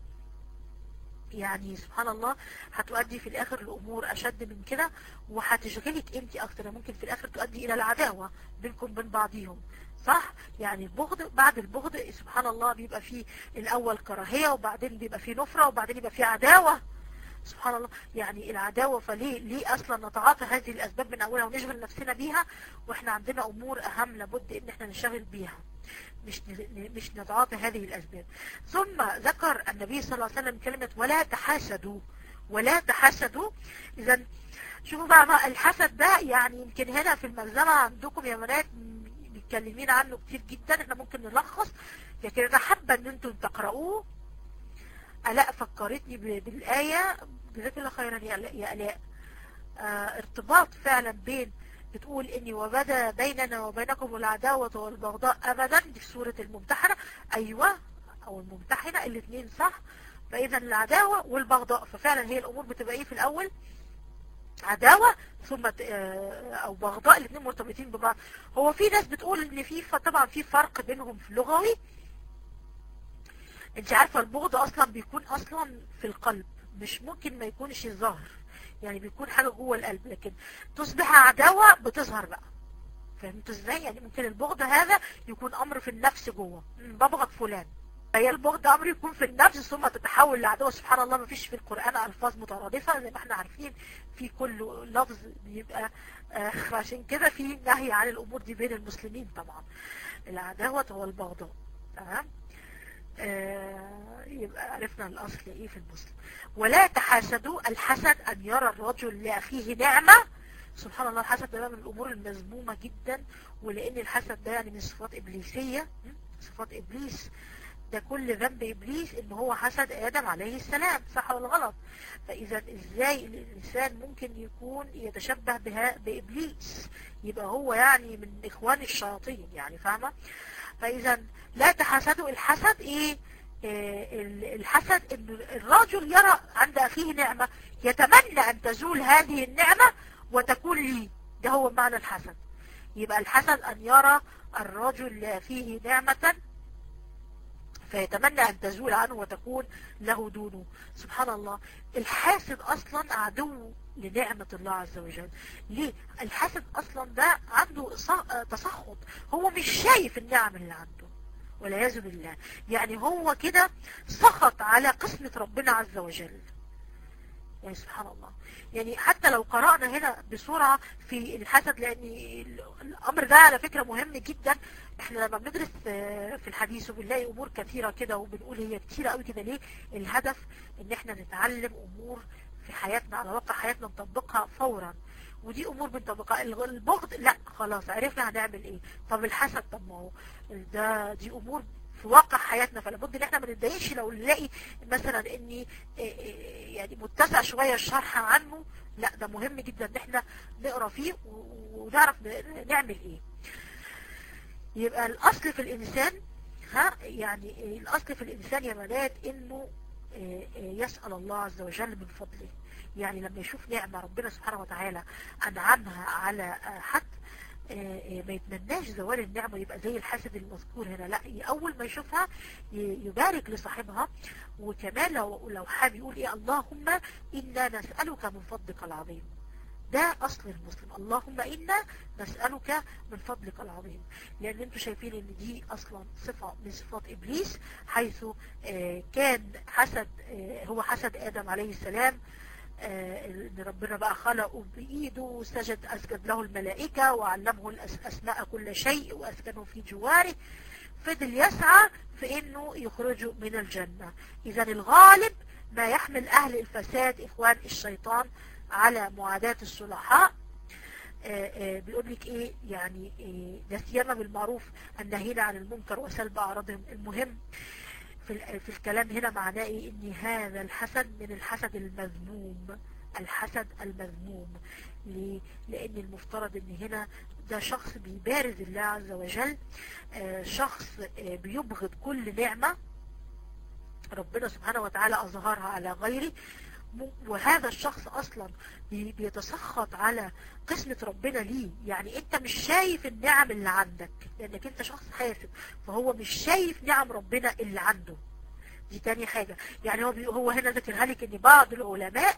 يعني سبحان الله هتؤدي في الاخر لامور اشد من كده وهتشغلك انت اكتر ممكن في الاخر تؤدي الى العداوة بينكم بين بعضيهم صح يعني البغض بعد البغض سبحان الله بيبقى فيه الاول كراهية وبعدين بيبقى فيه نفرة وبعدين يبقى فيه عداوة سبحان الله يعني العداوة فليه ليه اصلا نتعاطى هذه الاسباب من اولها ونشغل نفسنا بيها واحنا عندنا امور اهم لابد ان احنا نشتغل بيها مش ن- مش نتعاطى هذه الاسباب ثم ذكر النبي صلى الله عليه وسلم كلمة ولا تحاسدوا ولا تحسدوا اذا شوفوا بقى, بقى الحسد ده يعني يمكن هنا في الملزمة عندكم يا بنات متكلمين عنه كتير جدا احنا ممكن نلخص لكن انا حابة ان انتم تقرأوه الاء فكرتني بالآية جزاك الله خيرا يا الاء, يا ألاء. آه ارتباط فعلا بين بتقول اني وبدا بيننا وبينكم العداوة والبغضاء ابدا دي في سورة الممتحنة ايوه او الممتحنة الاثنين صح فاذا العداوة والبغضاء ففعلا هي الامور بتبقى ايه في الاول عداوة ثم او بغضاء الاثنين مرتبطين ببعض هو في ناس بتقول ان في طبعا في فرق بينهم في اللغوي انت عارفة البغض اصلا بيكون اصلا في القلب مش ممكن ما يكونش الظاهر يعني بيكون حاجة جوه القلب لكن تصبح عداوة بتظهر بقى فهمت ازاي يعني ممكن البغض هذا يكون امر في النفس جوه ببغض فلان هي البغض امر يكون في النفس ثم تتحول لعدوة سبحان الله ما فيش في القرآن الفاظ مترادفة زي ما احنا عارفين في كل لفظ بيبقى آه عشان كده في نهي عن الامور دي بين المسلمين طبعا العداوة والبغضاء تمام آه يبقى عرفنا الاصل ايه في المسلم ولا تحاسدوا الحسد ان يرى الرجل لأخيه نعمة سبحان الله الحسد ده من الامور المذمومة جدا ولان الحسد ده يعني من صفات ابليسية صفات ابليس ده كل ذنب إبليس إن هو حسد آدم عليه السلام صح ولا غلط فإذا إزاي الإنسان ممكن يكون يتشبه بها بإبليس يبقى هو يعني من إخوان الشياطين يعني فاهمة فإذا لا تحسدوا الحسد إيه إيه الحسد إن الرجل يرى عند أخيه نعمة يتمنى أن تزول هذه النعمة وتكون لي ده هو معنى الحسد يبقى الحسد أن يرى الرجل لأخيه نعمة فيتمنى أن تزول عنه وتكون له دونه سبحان الله الحاسد أصلا عدو لنعمة الله عز وجل ليه الحاسد أصلا ده عنده تسخط هو مش شايف النعم اللي عنده والعياذ بالله يعني هو كده سخط على قسمة ربنا عز وجل يعني سبحان الله يعني حتى لو قرأنا هنا بسرعة في الحسد لأن الأمر ده على فكرة مهم جدا احنا لما بندرس في الحديث وبنلاقي أمور كثيرة كده وبنقول هي كثيرة قوي كده ليه الهدف ان احنا نتعلم أمور في حياتنا على واقع حياتنا نطبقها فورا ودي امور بنطبقها البغض لا خلاص عرفنا هنعمل ايه طب الحسد طب ما هو ده دي امور في واقع حياتنا فلابد ان احنا ما نتضايقش لو نلاقي مثلا اني يعني متسع شوية الشرح عنه لا ده مهم جدا ان احنا نقرا فيه ونعرف نعمل ايه يبقى الاصل في الانسان ها يعني الاصل في الانسان يا بنات انه يسأل الله عز وجل من فضله يعني لما يشوف نعمة ربنا سبحانه وتعالى أنعمها على حد ما يتمناش زوال النعمة يبقى زي الحاسد المذكور هنا لا أول ما يشوفها يبارك لصاحبها وكمان لو لو حابب يقول إيه اللهم إنا نسألك من فضلك العظيم ده أصل المسلم اللهم إنا نسألك من فضلك العظيم لأن انتم شايفين ان دي أصلا صفة من صفات إبليس حيث كان حسد هو حسد آدم عليه السلام ان ربنا بقى خلقه بإيده وسجد أسجد له الملائكة وعلمه الأسماء كل شيء وأسكنه في جواره فضل يسعى في انه يخرجه من الجنة اذا الغالب ما يحمل اهل الفساد اخوان الشيطان على معاداة الصلحاء بيقول لك ايه يعني إيه ده سيما بالمعروف النهينا عن المنكر وسلب اعراضهم المهم في, في الكلام هنا معناه ايه ان هذا الحسد من الحسد المذموم الحسد المذموم ليه؟ لان المفترض ان هنا ده شخص بيبارز الله عز وجل آه شخص آه بيبغض كل نعمة ربنا سبحانه وتعالى اظهرها على غيره وهذا الشخص اصلا بيتسخط على قسمة ربنا ليه يعني انت مش شايف النعم اللي عندك لانك انت شخص حاسد فهو مش شايف نعم ربنا اللي عنده دي تاني حاجة يعني هو, هو هنا ذكرها لك ان بعض العلماء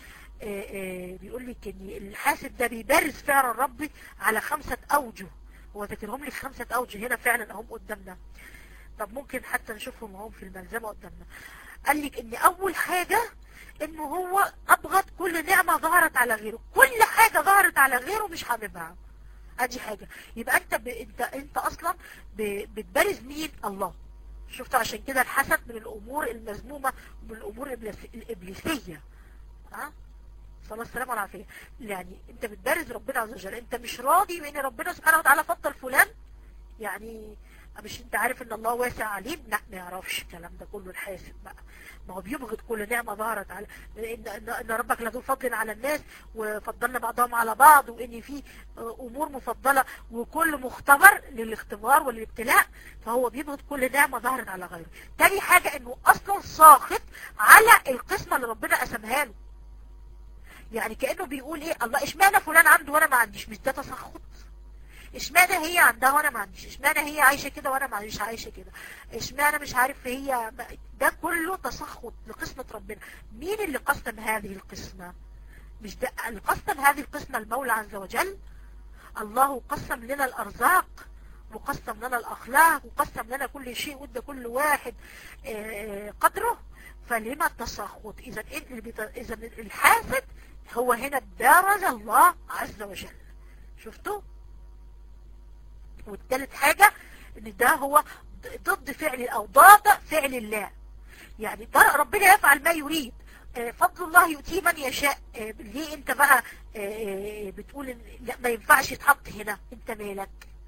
بيقول لك ان الحاسد ده بيبرز فعل ربي على خمسة اوجه هو ذكرهم لك خمسة اوجه هنا فعلا اهم قدامنا طب ممكن حتى نشوفهم هم في الملزمة قدامنا قال لك ان اول حاجة انه هو ابغض كل نعمة ظهرت على غيره كل حاجة ظهرت على غيره مش حاببها ادي حاجة يبقى انت ب... انت انت اصلا ب... بتبرز مين الله شفت عشان كده الحسد من الامور المذمومة ومن الامور الابليسية ها صلى الله السلامة والعافية يعني انت بتبارز ربنا عز وجل انت مش راضي بان ربنا سبحانه وتعالى فضل فلان يعني مش انت عارف ان الله واسع عليم لا ما يعرفش الكلام ده كله الحاسب بقى ما هو بيبغض كل نعمة ظهرت على ان, إن, إن ربك لذو فضل على الناس وفضلنا بعضهم على بعض وان في امور مفضلة وكل مختبر للاختبار والابتلاء فهو بيبغض كل نعمة ظهرت على غيره تاني حاجة انه اصلا ساخط على القسمة اللي ربنا قسمها له يعني كأنه بيقول ايه الله اشمعنى فلان عنده وانا ما عنديش مش ده تسخط اشمعنى هي عندها وانا ما عنديش اشمعنى هي عايشة كده وانا مش عايشة كده اشمعنى مش عارف هي ده كله تسخط لقسمة ربنا مين اللي قسم هذه القسمة مش ده اللي قسم هذه القسمة المولى عز وجل الله قسم لنا الارزاق وقسم لنا الاخلاق وقسم لنا كل شيء وادى كل واحد قدره فلما التسخط اذا اذا الحاسد هو هنا بارز الله عز وجل شفتوا والثالث حاجة ان ده هو ضد فعل او ضاد فعل الله يعني ربنا يفعل ما يريد فضل الله يؤتيه من يشاء ليه انت بقى بتقول إن لا ما ينفعش يتحط هنا انت مالك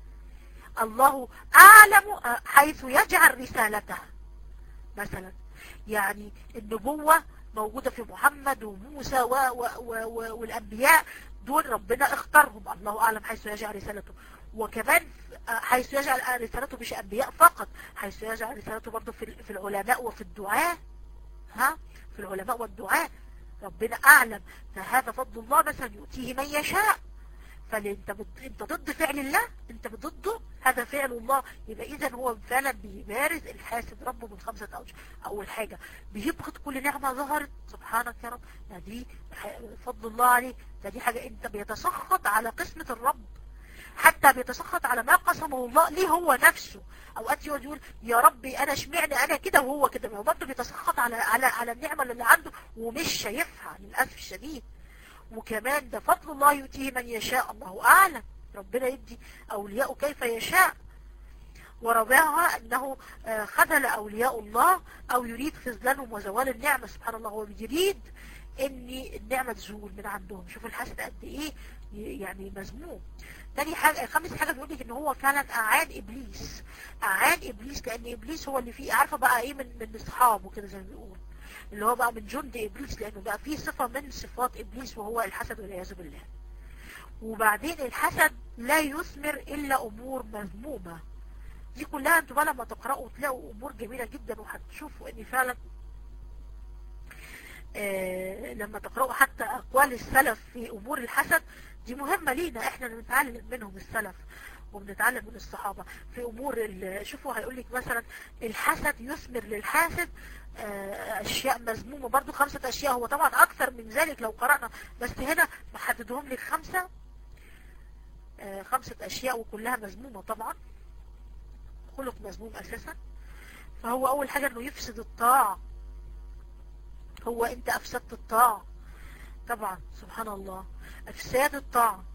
الله اعلم حيث يجعل رسالته مثلا يعني النبوة موجودة في محمد وموسى و و و والأنبياء دول ربنا اختارهم الله أعلم حيث يجعل رسالته وكمان حيث يجعل رسالته مش أنبياء فقط حيث يجعل رسالته برضه في في العلماء وفي الدعاء ها في العلماء والدعاء ربنا أعلم فهذا فضل الله مثلا يؤتيه من يشاء فانت بت... انت ضد فعل الله انت ضده هذا فعل الله يبقى اذا هو فعلا بيمارس الحاسد ربه من خمسة اوجه اول حاجة بيبغض كل نعمة ظهرت سبحانك يا رب دي فضل الله عليه دي حاجة انت بيتسخط على قسمة الرب حتى بيتسخط على ما قسمه الله ليه هو نفسه اوقات يقعد يقول يا ربي انا اشمعنى انا كده وهو كده ما هو برضه بيتسخط على على على النعمة اللي عنده ومش شايفها للاسف الشديد وكمان ده فضل الله يؤتيه من يشاء الله أعلم ربنا يدي أولياء كيف يشاء ورابعها أنه خذل أولياء الله أو يريد خذلانهم وزوال النعمة سبحان الله هو يريد ان النعمة تزول من عندهم شوف الحسد قد ايه يعني مذموم تاني حاجة خامس حاجة بيقول لك ان هو فعلا اعان ابليس اعان ابليس لان ابليس هو اللي فيه عارفة بقى ايه من من اصحابه كده زي ما بيقول اللي هو بقى من جند إبليس لأنه بقى فيه صفة من صفات إبليس وهو الحسد والعياذ بالله وبعدين الحسد لا يثمر إلا أمور مذمومة دي كلها انتوا بقى لما تقرأوا تلاقوا أمور جميلة جدا وهتشوفوا إن فعلا آه لما تقرأوا حتى أقوال السلف في أمور الحسد دي مهمة لينا احنا بنتعلم منهم السلف وبنتعلم من الصحابة في أمور شوفوا هيقول لك مثلا الحسد يثمر للحاسد اشياء مذمومة برضو خمسة اشياء هو طبعا اكثر من ذلك لو قرأنا بس هنا محددهم لك خمسة خمسة اشياء وكلها مذمومة طبعا خلق مذموم اساسا فهو اول حاجة انه يفسد الطاعة هو انت افسدت الطاعة طبعا سبحان الله افساد الطاعة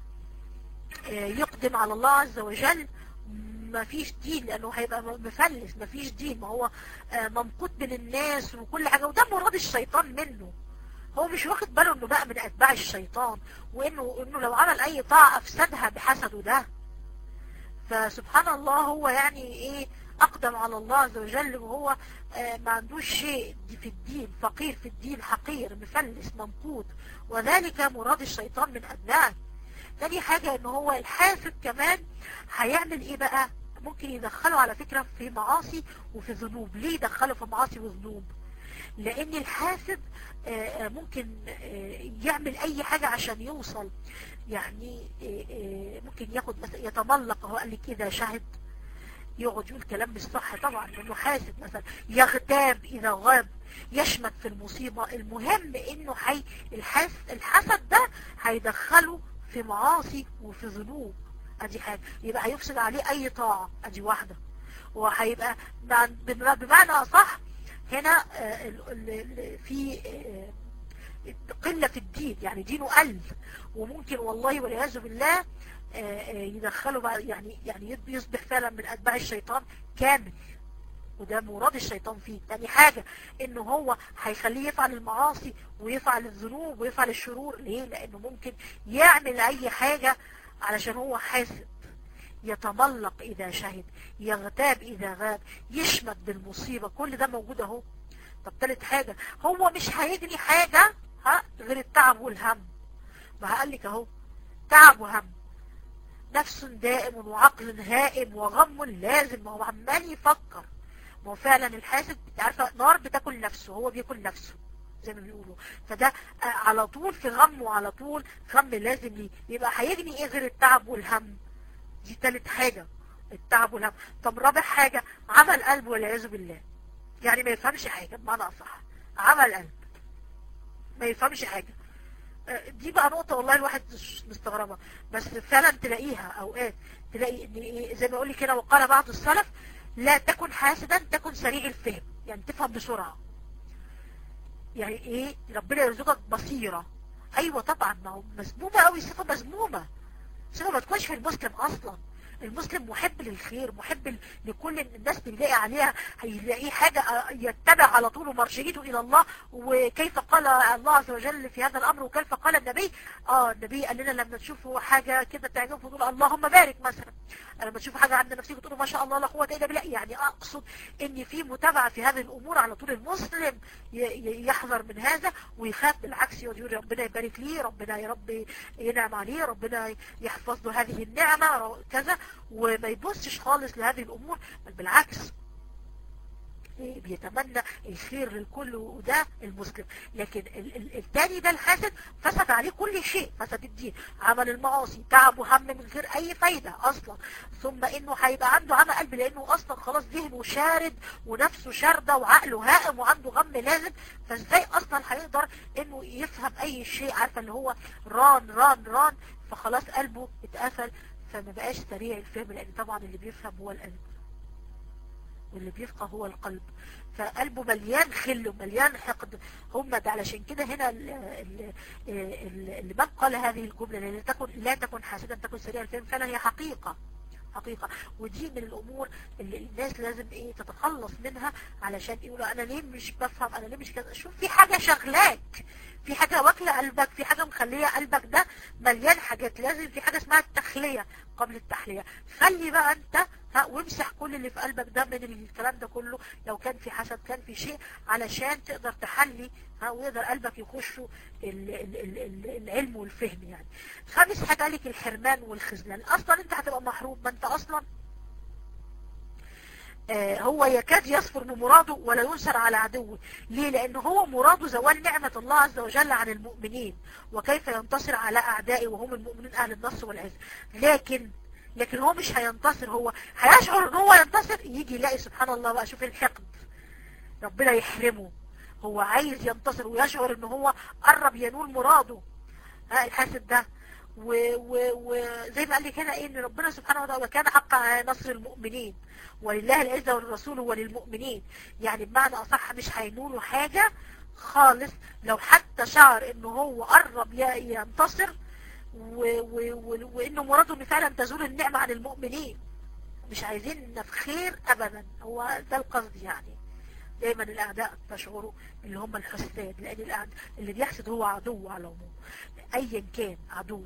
يقدم على الله عز وجل ما فيش دين لانه هيبقى مفلس ما فيش دين ما هو ممقوت من الناس وكل حاجة وده مراد الشيطان منه هو مش واخد باله انه بقى من اتباع الشيطان وانه انه لو عمل اي طاعة افسدها بحسده ده فسبحان الله هو يعني ايه اقدم على الله عز وجل وهو ما عندوش شيء في الدين فقير في الدين حقير مفلس ممقوت وذلك مراد الشيطان من اتباعه تاني حاجة ان هو الحاسد كمان هيعمل ايه بقى ممكن يدخله على فكرة في معاصي وفي ذنوب ليه يدخله في معاصي وذنوب لان الحاسد ممكن يعمل اي حاجة عشان يوصل يعني ممكن ياخد مثلا يتملق هو قال لي كده شهد يقعد يقول كلام مش صح طبعا لانه حاسد مثلا يغتاب اذا غاب يشمت في المصيبة المهم انه حي الحاسد الحسد ده هيدخله في معاصي وفي ذنوب ادي حاجة يبقى هيفسد عليه اي طاعة ادي واحدة وهيبقى بمعنى اصح هنا في قلة في الدين يعني دينه قل وممكن والله والعياذ بالله يدخله بقى يعني يعني يصبح فعلا من اتباع الشيطان كامل وده مراد الشيطان فيه تاني حاجة انه هو هيخليه يفعل المعاصي ويفعل الذنوب ويفعل الشرور ليه لانه ممكن يعمل اي حاجة علشان هو حاسد يتملق اذا شهد يغتاب اذا غاب يشمت بالمصيبة كل ده موجود اهو طب تالت حاجة هو مش هيجري حاجة ها غير التعب والهم ما هقال لك اهو تعب وهم نفس دائم وعقل هائم وغم لازم ما هو عمال يفكر ما هو فعلا الحاسد عارفه نار بتاكل نفسه هو بياكل نفسه زي ما بيقولوا فده على طول في غم وعلى طول غم لازم ليه يبقى هيجني ايه غير التعب والهم دي تالت حاجة التعب والهم طب رابع حاجة عمل قلب والعياذ بالله يعني ما يفهمش حاجة بمعنى اصح عمل قلب ما يفهمش حاجة دي بقى نقطة والله الواحد مش مستغربة بس فعلا تلاقيها اوقات تلاقي ان إيه زي ما اقول لك كده وقال بعض السلف لا تكن حاسدا تكن سريع الفهم يعني تفهم بسرعة يعني ايه ربنا يرزقك بصيرة ايوه طبعا ما هو مذمومة قوي صفة مذمومة صفة ما تكونش في المسلم اصلا المسلم محب للخير محب لكل الناس بيلاقي عليها هيلاقيه حاجة يتبع على طول مرجعيته إلى الله وكيف قال الله عز وجل في هذا الأمر وكيف قال النبي آه النبي قال لنا لما تشوفوا حاجة كده تعجبكم تقول اللهم بارك مثلا لما تشوفوا حاجة عند نفسك تقولوا ما شاء الله لا قوة إلا بالله يعني أقصد إن في متابعة في هذه الأمور على طول المسلم يحذر من هذا ويخاف بالعكس يقول ربنا يبارك ليه ربنا يا رب ينعم عليه ربنا يحفظ له هذه النعمة كذا وما يبصش خالص لهذه الأمور بل بالعكس بيتمنى الخير للكل وده المسلم لكن الثاني ده الحاسد فسد عليه كل شيء فسد الدين عمل المعاصي تعب وهم من غير اي فايدة اصلا ثم انه هيبقى عنده عمى قلب لانه اصلا خلاص ذهنه شارد ونفسه شاردة وعقله هائم وعنده غم لازم فازاي اصلا هيقدر انه يفهم اي شيء عارفة اللي هو ران ران ران فخلاص قلبه اتقفل فما بقاش سريع الفهم لان طبعا اللي بيفهم هو القلب واللي بيفقه هو القلب فقلبه مليان خل ومليان حقد هم ده علشان كده هنا اللي من قال هذه الجملة لا تكن لا تكن حاسدا تكن سريع الفهم فعلا هي حقيقة حقيقة ودي من الأمور اللي الناس لازم ايه تتخلص منها علشان يقولوا أنا ليه مش بفهم أنا ليه مش كذا شوف في حاجة شغلاك في حاجة واكلة قلبك في حاجة مخلية قلبك ده مليان حاجات لازم في حاجة اسمها التخلية قبل التحلية خلي بقى انت ها وامسح كل اللي في قلبك ده من الكلام ده كله لو كان في حسد كان في شيء علشان تقدر تحلي ها ويقدر قلبك يخش العلم والفهم يعني خامس حاجة لك الحرمان والخذلان اصلا انت هتبقى محروم ما انت اصلا آه هو يكاد يصفر بمراده ولا ينصر على عدوه ليه لأنه هو مراده زوال نعمة الله عز وجل عن المؤمنين وكيف ينتصر على أعدائه وهم المؤمنين أهل النصر والعز لكن لكن هو مش هينتصر هو هيشعر ان هو ينتصر يجي يلاقي سبحان الله بقى شوف الحقد ربنا يحرمه هو عايز ينتصر ويشعر ان هو قرب ينول مراده ها الحاسد ده وزي ما قال لي كده ايه ان ربنا سبحانه وتعالى كان حق على نصر المؤمنين ولله العزة وللرسول وللمؤمنين يعني بمعنى اصح مش هينولوا حاجة خالص لو حتى شعر انه هو قرب ينتصر وانه مراده ان فعلا تزول النعمة عن المؤمنين مش عايزين في خير ابدا هو ده القصد يعني دايما الاعداء تشعروا اللي هم الحساد لان الاعداء اللي بيحسد هو عدو على العموم ايا كان عدو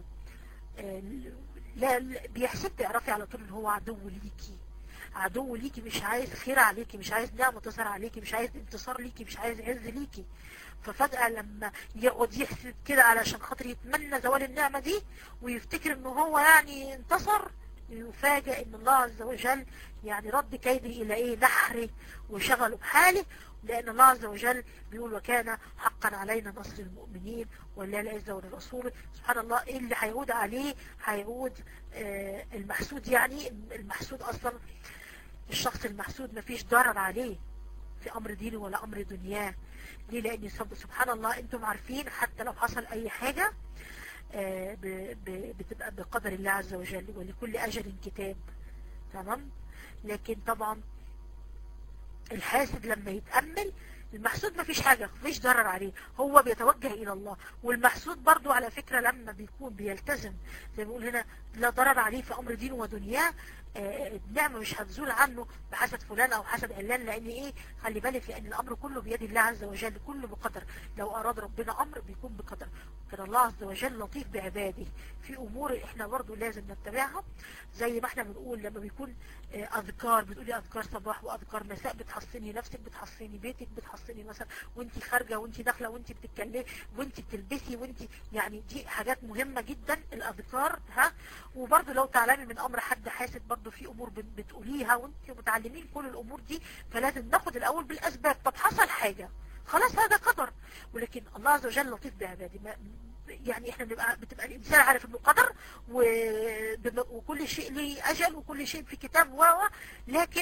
لا بيحسد تعرفي على طول ان هو عدو ليكي عدو ليكي مش عايز خير عليكي مش عايز نعمة تصر عليكي مش عايز انتصار ليكي مش عايز عز ليكي ففجأة لما يقعد يحسد كده علشان خاطر يتمنى زوال النعمة دي ويفتكر ان هو يعني انتصر يفاجئ ان الله عز وجل يعني رد كيده الى ايه نحره وشغله بحاله لان الله عز وجل بيقول وكان حقا علينا نصر المؤمنين ولله العزة وللرسول سبحان الله ايه اللي هيعود عليه هيعود آه المحسود يعني المحسود اصلا الشخص المحسود مفيش ضرر عليه في امر دينه ولا امر دنياه ليه لان سبحان الله انتم عارفين حتى لو حصل اي حاجة آه بتبقى بقدر الله عز وجل ولكل اجل كتاب تمام لكن طبعا الحاسد لما يتأمل المحسود ما فيش حاجة ما فيش ضرر عليه هو بيتوجه إلى الله والمحسود برضو على فكرة لما بيكون بيلتزم زي ما بيقول هنا لا ضرر عليه في أمر دينه ودنياه آه، النعمة مش هتزول عنه بحسد فلان او حسد علان لان ايه خلي بالك لان الامر كله بيد الله عز وجل كله بقدر لو اراد ربنا امر بيكون بقدر كان الله عز وجل لطيف بعباده في امور احنا برضو لازم نتبعها زي ما احنا بنقول لما بيكون آه، اذكار بتقولي اذكار صباح واذكار مساء بتحصني نفسك بتحصني بيتك بتحصني مثلا وانت خارجه وانت داخله وانت بتتكلمي وانت بتلبسي وانت يعني دي حاجات مهمه جدا الاذكار ها وبرضو لو تعلمي من امر حد حاسد برضو في امور بت- بتقوليها وانت متعلمين كل الامور دي فلازم ناخد الاول بالاسباب طب حصل حاجه خلاص هذا قدر ولكن الله عز وجل لطيف بعباده ما يعني احنا بنبقى بتبقى الانسان عارف انه قدر وبم- وكل شيء له اجل وكل شيء في كتاب و و- لكن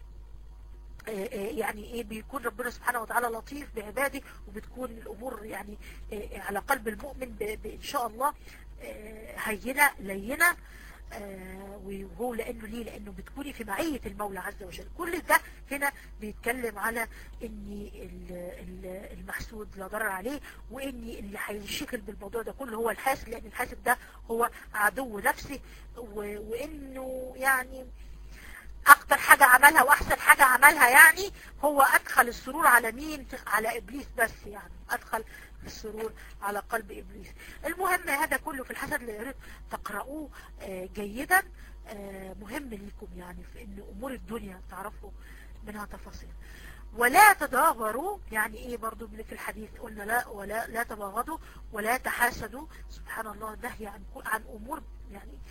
آه، آه، يعني ايه بيكون ربنا سبحانه وتعالى لطيف بعباده وبتكون الامور يعني آه، على قلب المؤمن ب- ب- ان شاء الله آه، هينه لينه آه، وهو لانه ليه لانه بتكوني في معيه المولى عز وجل كل ده هنا بيتكلم على ان ال- ال- المحسود لا ضرر عليه وان اللي هينشغل بالموضوع ده كله هو الحاسد لان الحاسد ده هو عدو نفسه و- وانه يعني اكتر حاجة عملها واحسن حاجة عملها يعني هو ادخل السرور على مين على ابليس بس يعني ادخل السرور على قلب ابليس المهم هذا كله في الحسد اللي يريد تقرأوه آه، جيدا آه، مهم ليكم يعني في ان امور الدنيا تعرفوا منها تفاصيل ولا تدابروا يعني ايه برضو من في الحديث قلنا لا ولا لا تباغضوا ولا تحاسدوا سبحان الله نهي عن عن امور يعني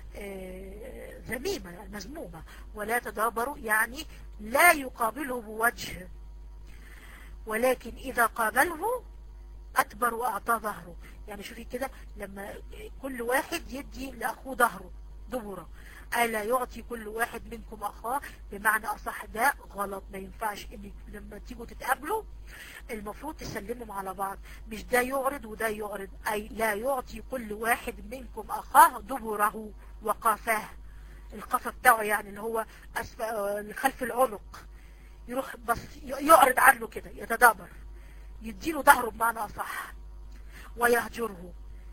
آه، ذميمة يعني مذمومة ولا تدابروا يعني لا يقابله بوجه ولكن إذا قابله أكبر وأعطى ظهره يعني شوفي كده لما كل واحد يدي لأخوه ظهره دبره ألا يعطي كل واحد منكم أخاه بمعنى أصح ده غلط ما ينفعش إن لما تيجوا تتقابلوا المفروض تسلموا على بعض مش ده يعرض وده يعرض أي لا يعطي كل واحد منكم أخاه دبره وقفاه القفا بتاعه يعني اللي هو أسف... آه، خلف العنق يروح بس ي- يعرض عنه كده يتدابر يديله ظهره بمعنى أصح ويهجره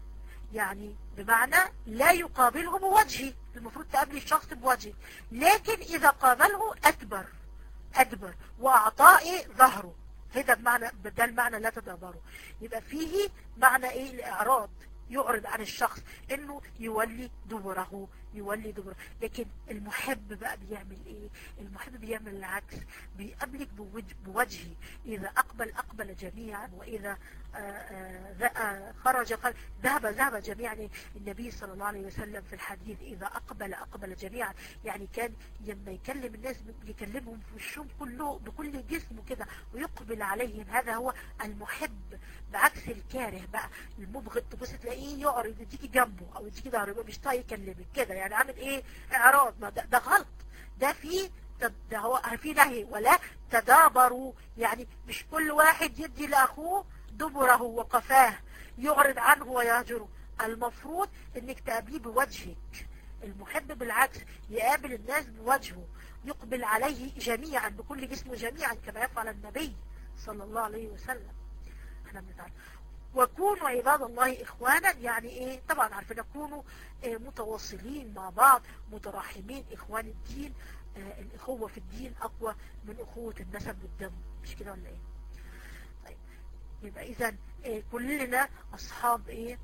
يعني بمعنى لا يقابله بوجهه المفروض تقابلي الشخص بوجهه لكن إذا قابله أدبر أدبر وأعطائه ظهره هذا بمعنى ده المعنى لا تدبره يبقى فيه معنى ايه الاعراض يعرض عن الشخص انه يولي دبره يولي دبره لكن المحب بقى بيعمل ايه المحب بيعمل العكس بيقابلك بوجه بوجهه اذا اقبل اقبل جميعا واذا آه، آه، ذا- خرج خرج ذهب ذهب جميعا النبي صلى الله عليه وسلم في الحديث اذا اقبل اقبل جميعا يعني كان لما يكلم الناس يكلمهم في وشهم كله بكل جسمه كده ويقبل عليهم هذا هو المحب بعكس الكاره بقى المبغض تبص تلاقيه يعرض يديكي جنبه او يديكي ظهره يبقى مش طايق يكلمك كده يعني عامل ايه اعراض ما ده, ده غلط ده في ده هو في نهي ولا تدابروا يعني مش كل واحد يدي لاخوه دبره وقفاه يعرض عنه ويهجره المفروض انك تقابليه بوجهك المحب بالعكس يقابل الناس بوجهه يقبل عليه جميعا بكل جسمه جميعا كما يفعل النبي صلى الله عليه وسلم احنا بنتعلم وكونوا عباد الله اخوانا يعني ايه طبعا عارفين كونوا اه متواصلين مع بعض متراحمين اخوان الدين اه الاخوة في الدين اقوى من اخوة النسب والدم مش كده ولا ايه طيب يبقى اذا اه كلنا اصحاب ايه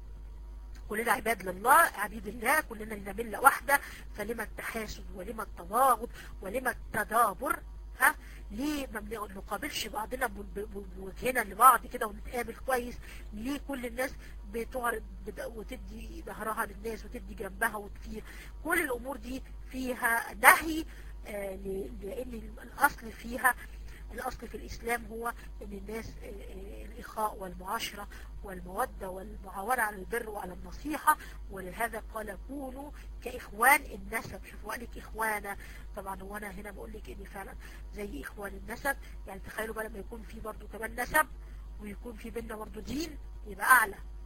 كلنا عباد لله عبيد الله كلنا لنا ملة واحدة فلما التحاسد ولما التباغض ولما التدابر ها ليه ما بنقابلش بعضنا بوجهنا لبعض كده ونتقابل كويس ليه كل الناس بتعرض وتدي ظهرها للناس وتدي جنبها وتفير كل الامور دي فيها نهي آه لان الاصل فيها الأصل في الإسلام هو أن الناس الإخاء والمعاشرة والمودة والمعاونة على البر وعلى النصيحة ولهذا قال كونوا كإخوان النسب شوفوا قال لك إخوانا طبعا هو أنا هنا بقول لك إن فعلا زي إخوان النسب يعني تخيلوا بقى لما يكون في برضو كمان نسب ويكون في بيننا برضو دين يبقى أعلى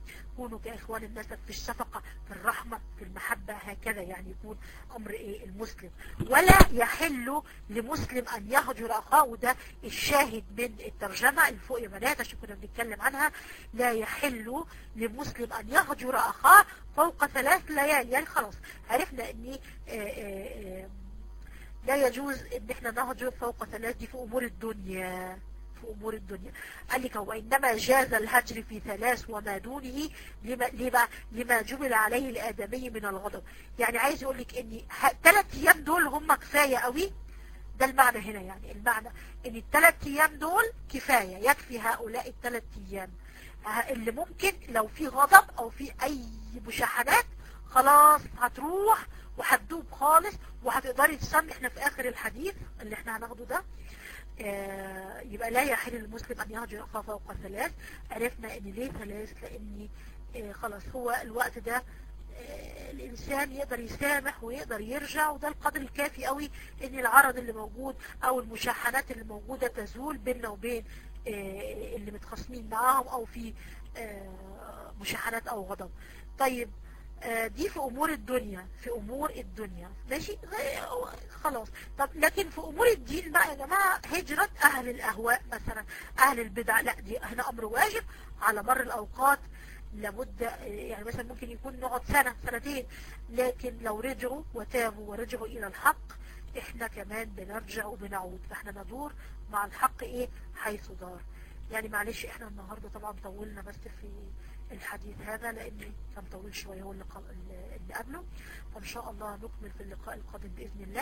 كونوا كإخوان الناس في الشفقة في الرحمة في المحبة هكذا يعني يكون أمر إيه المسلم ولا يحل لمسلم أن يهجر أخاه وده الشاهد من الترجمة اللي فوق يا بنات عشان كنا بنتكلم عنها لا يحل لمسلم أن يهجر أخاه فوق ثلاث ليالي يعني خلاص عرفنا أن آه، آه، آه، لا يجوز ان احنا نهجر فوق ثلاث دي في امور الدنيا في امور الدنيا قال لك وانما جاز الهجر في ثلاث وما دونه لما, لما, لما جبل عليه الادمي من الغضب يعني عايز يقول لك ان ثلاث ايام دول هم كفاية قوي ده المعنى هنا يعني المعنى ان الثلاث ايام دول كفاية يكفي هؤلاء الثلاث ايام اللي ممكن لو في غضب او في اي مشاحنات خلاص هتروح وهتدوب خالص وهتقدري تسمي احنا في اخر الحديث اللي احنا هناخده ده آه يبقى لا يحل للمسلم ان يهجر اخاه فوق ثلاث عرفنا ان ليه ثلاث لان آه خلاص هو الوقت ده آه الانسان يقدر يسامح ويقدر يرجع وده القدر الكافي قوي ان العرض اللي موجود او المشاحنات اللي موجودة تزول بيننا وبين آه اللي متخاصمين معاهم او في آه مشاحنات او غضب طيب دي في امور الدنيا في امور الدنيا ماشي خلاص طب لكن في امور الدين بقى يا جماعة هجرة اهل الاهواء مثلا اهل البدع لا دي هنا امر واجب على مر الاوقات لابد يعني مثلا ممكن يكون نقعد سنة سنتين لكن لو رجعوا وتابوا ورجعوا الى الحق احنا كمان بنرجع وبنعود فاحنا ندور مع الحق ايه حيث دار يعني معلش احنا النهاردة طبعا طولنا بس في الحديث هذا لأن كان طويل شوية هو اللي قبله فإن شاء الله نكمل في اللقاء القادم بإذن الله